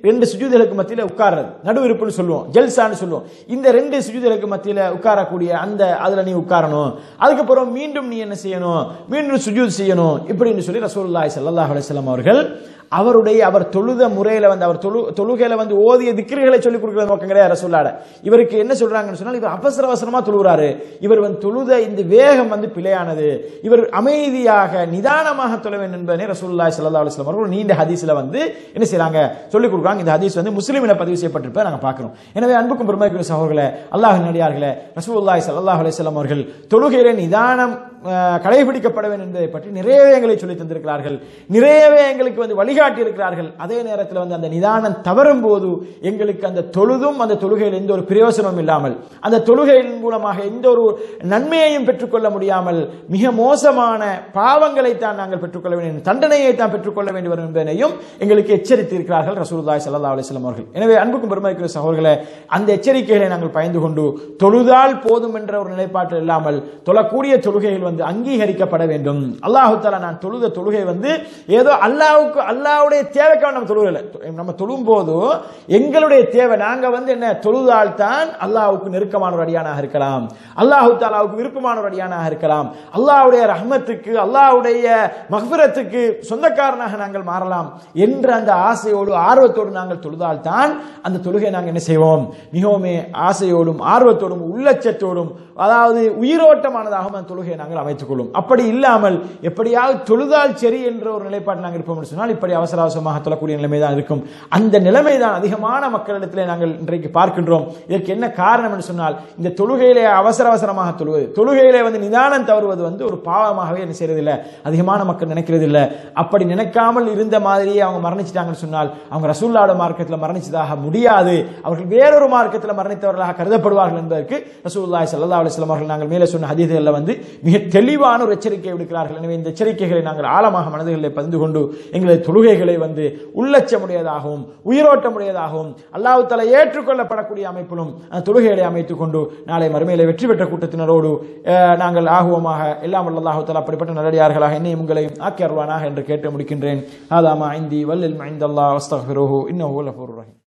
ரெண்டு சுஜூதுகளுக்கு மத்தியில உட்கார்றது நடுவிருப்புன்னு சொல்லுவோம் ஜல்சான்னு சொல்லுவோம் இந்த ரெண்டு சுஜூதுகளுக்கு மத்தியில உட்காரக்கூடிய அந்த அதுல நீ உட்காரணும் அதுக்கப்புறம் மீண்டும் நீ என்ன செய்யணும் மீண்டும் சுஜூத் செய்யணும் இப்படின்னு சொல்லி ரசூலுல்லாஹி ஸல்லல்லாஹு அலைஹி வஸல்லம் அவர்கள் அவருடைய அவர் தொழுத முறையில வந்து அவர் தொழு தொழுகையில வந்து ஓதிய திக்ருகளை சொல்லி கொடுக்கிற நோக்கம் கிடையாது ரசூல்லாட இவருக்கு என்ன சொல்றாங்கன்னு சொன்னால் இவர் அவசர அவசரமா தொழுகிறாரு இவர் வந்து தொழுத இந்த வேகம் வந்து பிழையானது இவர் அமைதியாக நிதானமாக தொழ வேண்டும் என்பதனை ரசூலுல்லாஹி ஸல்லல்லாஹு அலைஹி வஸல்லம் அவர்கள் நீண்ட ஹதீஸ்ல வந்து என்ன செய்றாங்க சொல்லி கொடுக்குறாங்க இந்த ஹதீஸ் வந்து முஸ்லிமில் பதிவு செய்யப்பட்டிருப்பதை நாங்க பார்க்கிறோம் எனவே அன்புக்கும் பெருமைக்குரிய சகோதரர்களே அல்லாஹ் நடிகார்களே ரசூலுல்லாஹி ஸல்லல்லாஹு அலைஹி வஸல்லம் அவர்கள் தொழுகையில நிதானம் அஹ், கடைபிடிக்கப்பட வேண்டும் என்பதை பற்றி நிறையவே எங்களை சொல்லி தந்திருக்கிறார்கள் நிறையவே எங்களுக்கு வந்து வழிகாட்டி இருக்கிறார்கள் அதே நேரத்தில் வந்து அந்த நிதானம் தவறும் போது எங்களுக்கு அந்த தொழுதும் அந்த தொழுகையில் எந்த ஒரு பிரயோசனமும் இல்லாமல் அந்த தொழுகையின் மூலமாக எந்த ஒரு நன்மையையும் பெற்றுக்கொள்ள முடியாமல் மிக மோசமான பாவங்களை தான் நாங்கள் பெற்றுக்கொள்ள வேண்டும் தண்டனையை தான் பெற்றுக்கொள்ள வேண்டி வரும் என்பதனையும் எங்களுக்கு எச்சரித்து இருக்கிறார்கள் ரசூலுல்லாஹி ஸல்லல்லாஹு அலைஹி வஸல்லம் அவர்கள் எனவே அன்புக்கும் பெருமைக்குரிய சகோதரர்களே அந்த எச்சரிக்கைகளை நாங்கள் பயந்து கொண்டு தொழுதால் போதும் என்ற ஒரு நிலைப்பாட்டில் இல்லாமல் தொழக்கூடிய தொழுகைகள் வந்து அங்கீகரிக்கப்பட வேண்டும் அல்லாஹு தாலா நான் தொழுத தொழுகை வந்து ஏதோ அல்லாஹ்வுக்கு அல்லாஹ்வுடைய தேவைக்காக நம்ம தொழுகல நம்ம தொழும் போது எங்களுடைய தேவை நாங்க வந்து என்ன தொழுதால் தான் அல்லாஹ்வுக்கு நெருக்கமான ஒரு அடியானாக இருக்கலாம் அல்லாஹு தாலாவுக்கு விருப்பமான ஒரு அடியானாக இருக்கலாம் அல்லாஹ்வுடைய ரஹ்மத்துக்கு அல்லாஹ்வுடைய மஃபிரத்துக்கு சொந்தக்காரனாக நாங்கள் மாறலாம் என்ற அந்த ஆசையோடு ஆர்வத்தோடு நாங்கள் தொழுதால் தான் அந்த தொழுகை நாங்கள் என்ன செய்வோம் மிகவும் ஆசையோடும் ஆர்வத்தோடும் உள்ளச்சத்தோடும் அதாவது உயிரோட்டமானதாகவும் அந்த தொழுகையை நாங்கள் அமைத்துக் கொள்ளும் அப்படி இல்லாமல் எப்படியாவது தொழுதால் சரி என்ற ஒரு நிலைப்பாடு நாங்கள் இருப்போம் என்று சொன்னால் இப்படி அவசர அவசரமாக தொழக்கூடிய நிலைமை தான் இருக்கும் அந்த நிலைமை தான் அதிகமான மக்களிடத்திலே நாங்கள் இன்றைக்கு பார்க்கின்றோம் இதற்கு என்ன காரணம் என்று சொன்னால் இந்த தொழுகையிலே அவசர அவசரமாக தொழுவது தொழுகையிலே வந்து நிதானம் தவறுவது வந்து ஒரு பாவமாகவே என்ன செய்யறதில்லை அதிகமான மக்கள் நினைக்கிறது இல்லை அப்படி நினைக்காமல் இருந்த மாதிரியே அவங்க மரணிச்சிட்டாங்கன்னு சொன்னால் அவங்க ரசூல்லாட மார்க்கத்தில் மரணிச்சதாக முடியாது அவர்கள் வேறொரு மார்க்கத்தில் மரணித்தவர்களாக கருதப்படுவார்கள் என்பதற்கு ரசூல்லாய் சல்லா அலிஸ்லாம் அவர்கள் நாங்கள் மேலே சொன்ன ஹதீதுகளில் வந்து மிக தெளிவான ஒரு எச்சரிக்கை விடுக்கிறார்கள் எனவே இந்த எச்சரிக்கைகளை நாங்கள் ஆழமாக மனதுகளில் பதிந்து கொண்டு எங்களது தொழுகைகளை வந்து உள்ளச்சமுடையதாகவும் உயிரோட்டமுடையதாகவும் அல்லாஹ் தலை ஏற்றுக்கொள்ளப்படக்கூடிய அமைப்பிலும் அந்த தொழுகைகளை அமைத்துக் கொண்டு நாளை மறுமையில வெற்றி பெற்ற கூட்டத்தினரோடு அஹ், நாங்கள் ஆகுவமாக எல்லாம் வல்ல அல்லாஹ் தலா அப்படிப்பட்ட நல்லடியார்களாக என்னையும் உங்களையும் ஆக்கி அருள்வானாக என்று கேட்டு முடிக்கின்றேன் ஆதாமா ஐந்தி வல்லில் மைந்தல்லா வஸ்தஃபிருஹு இன்னஹு லஃபூர் ரஹீம்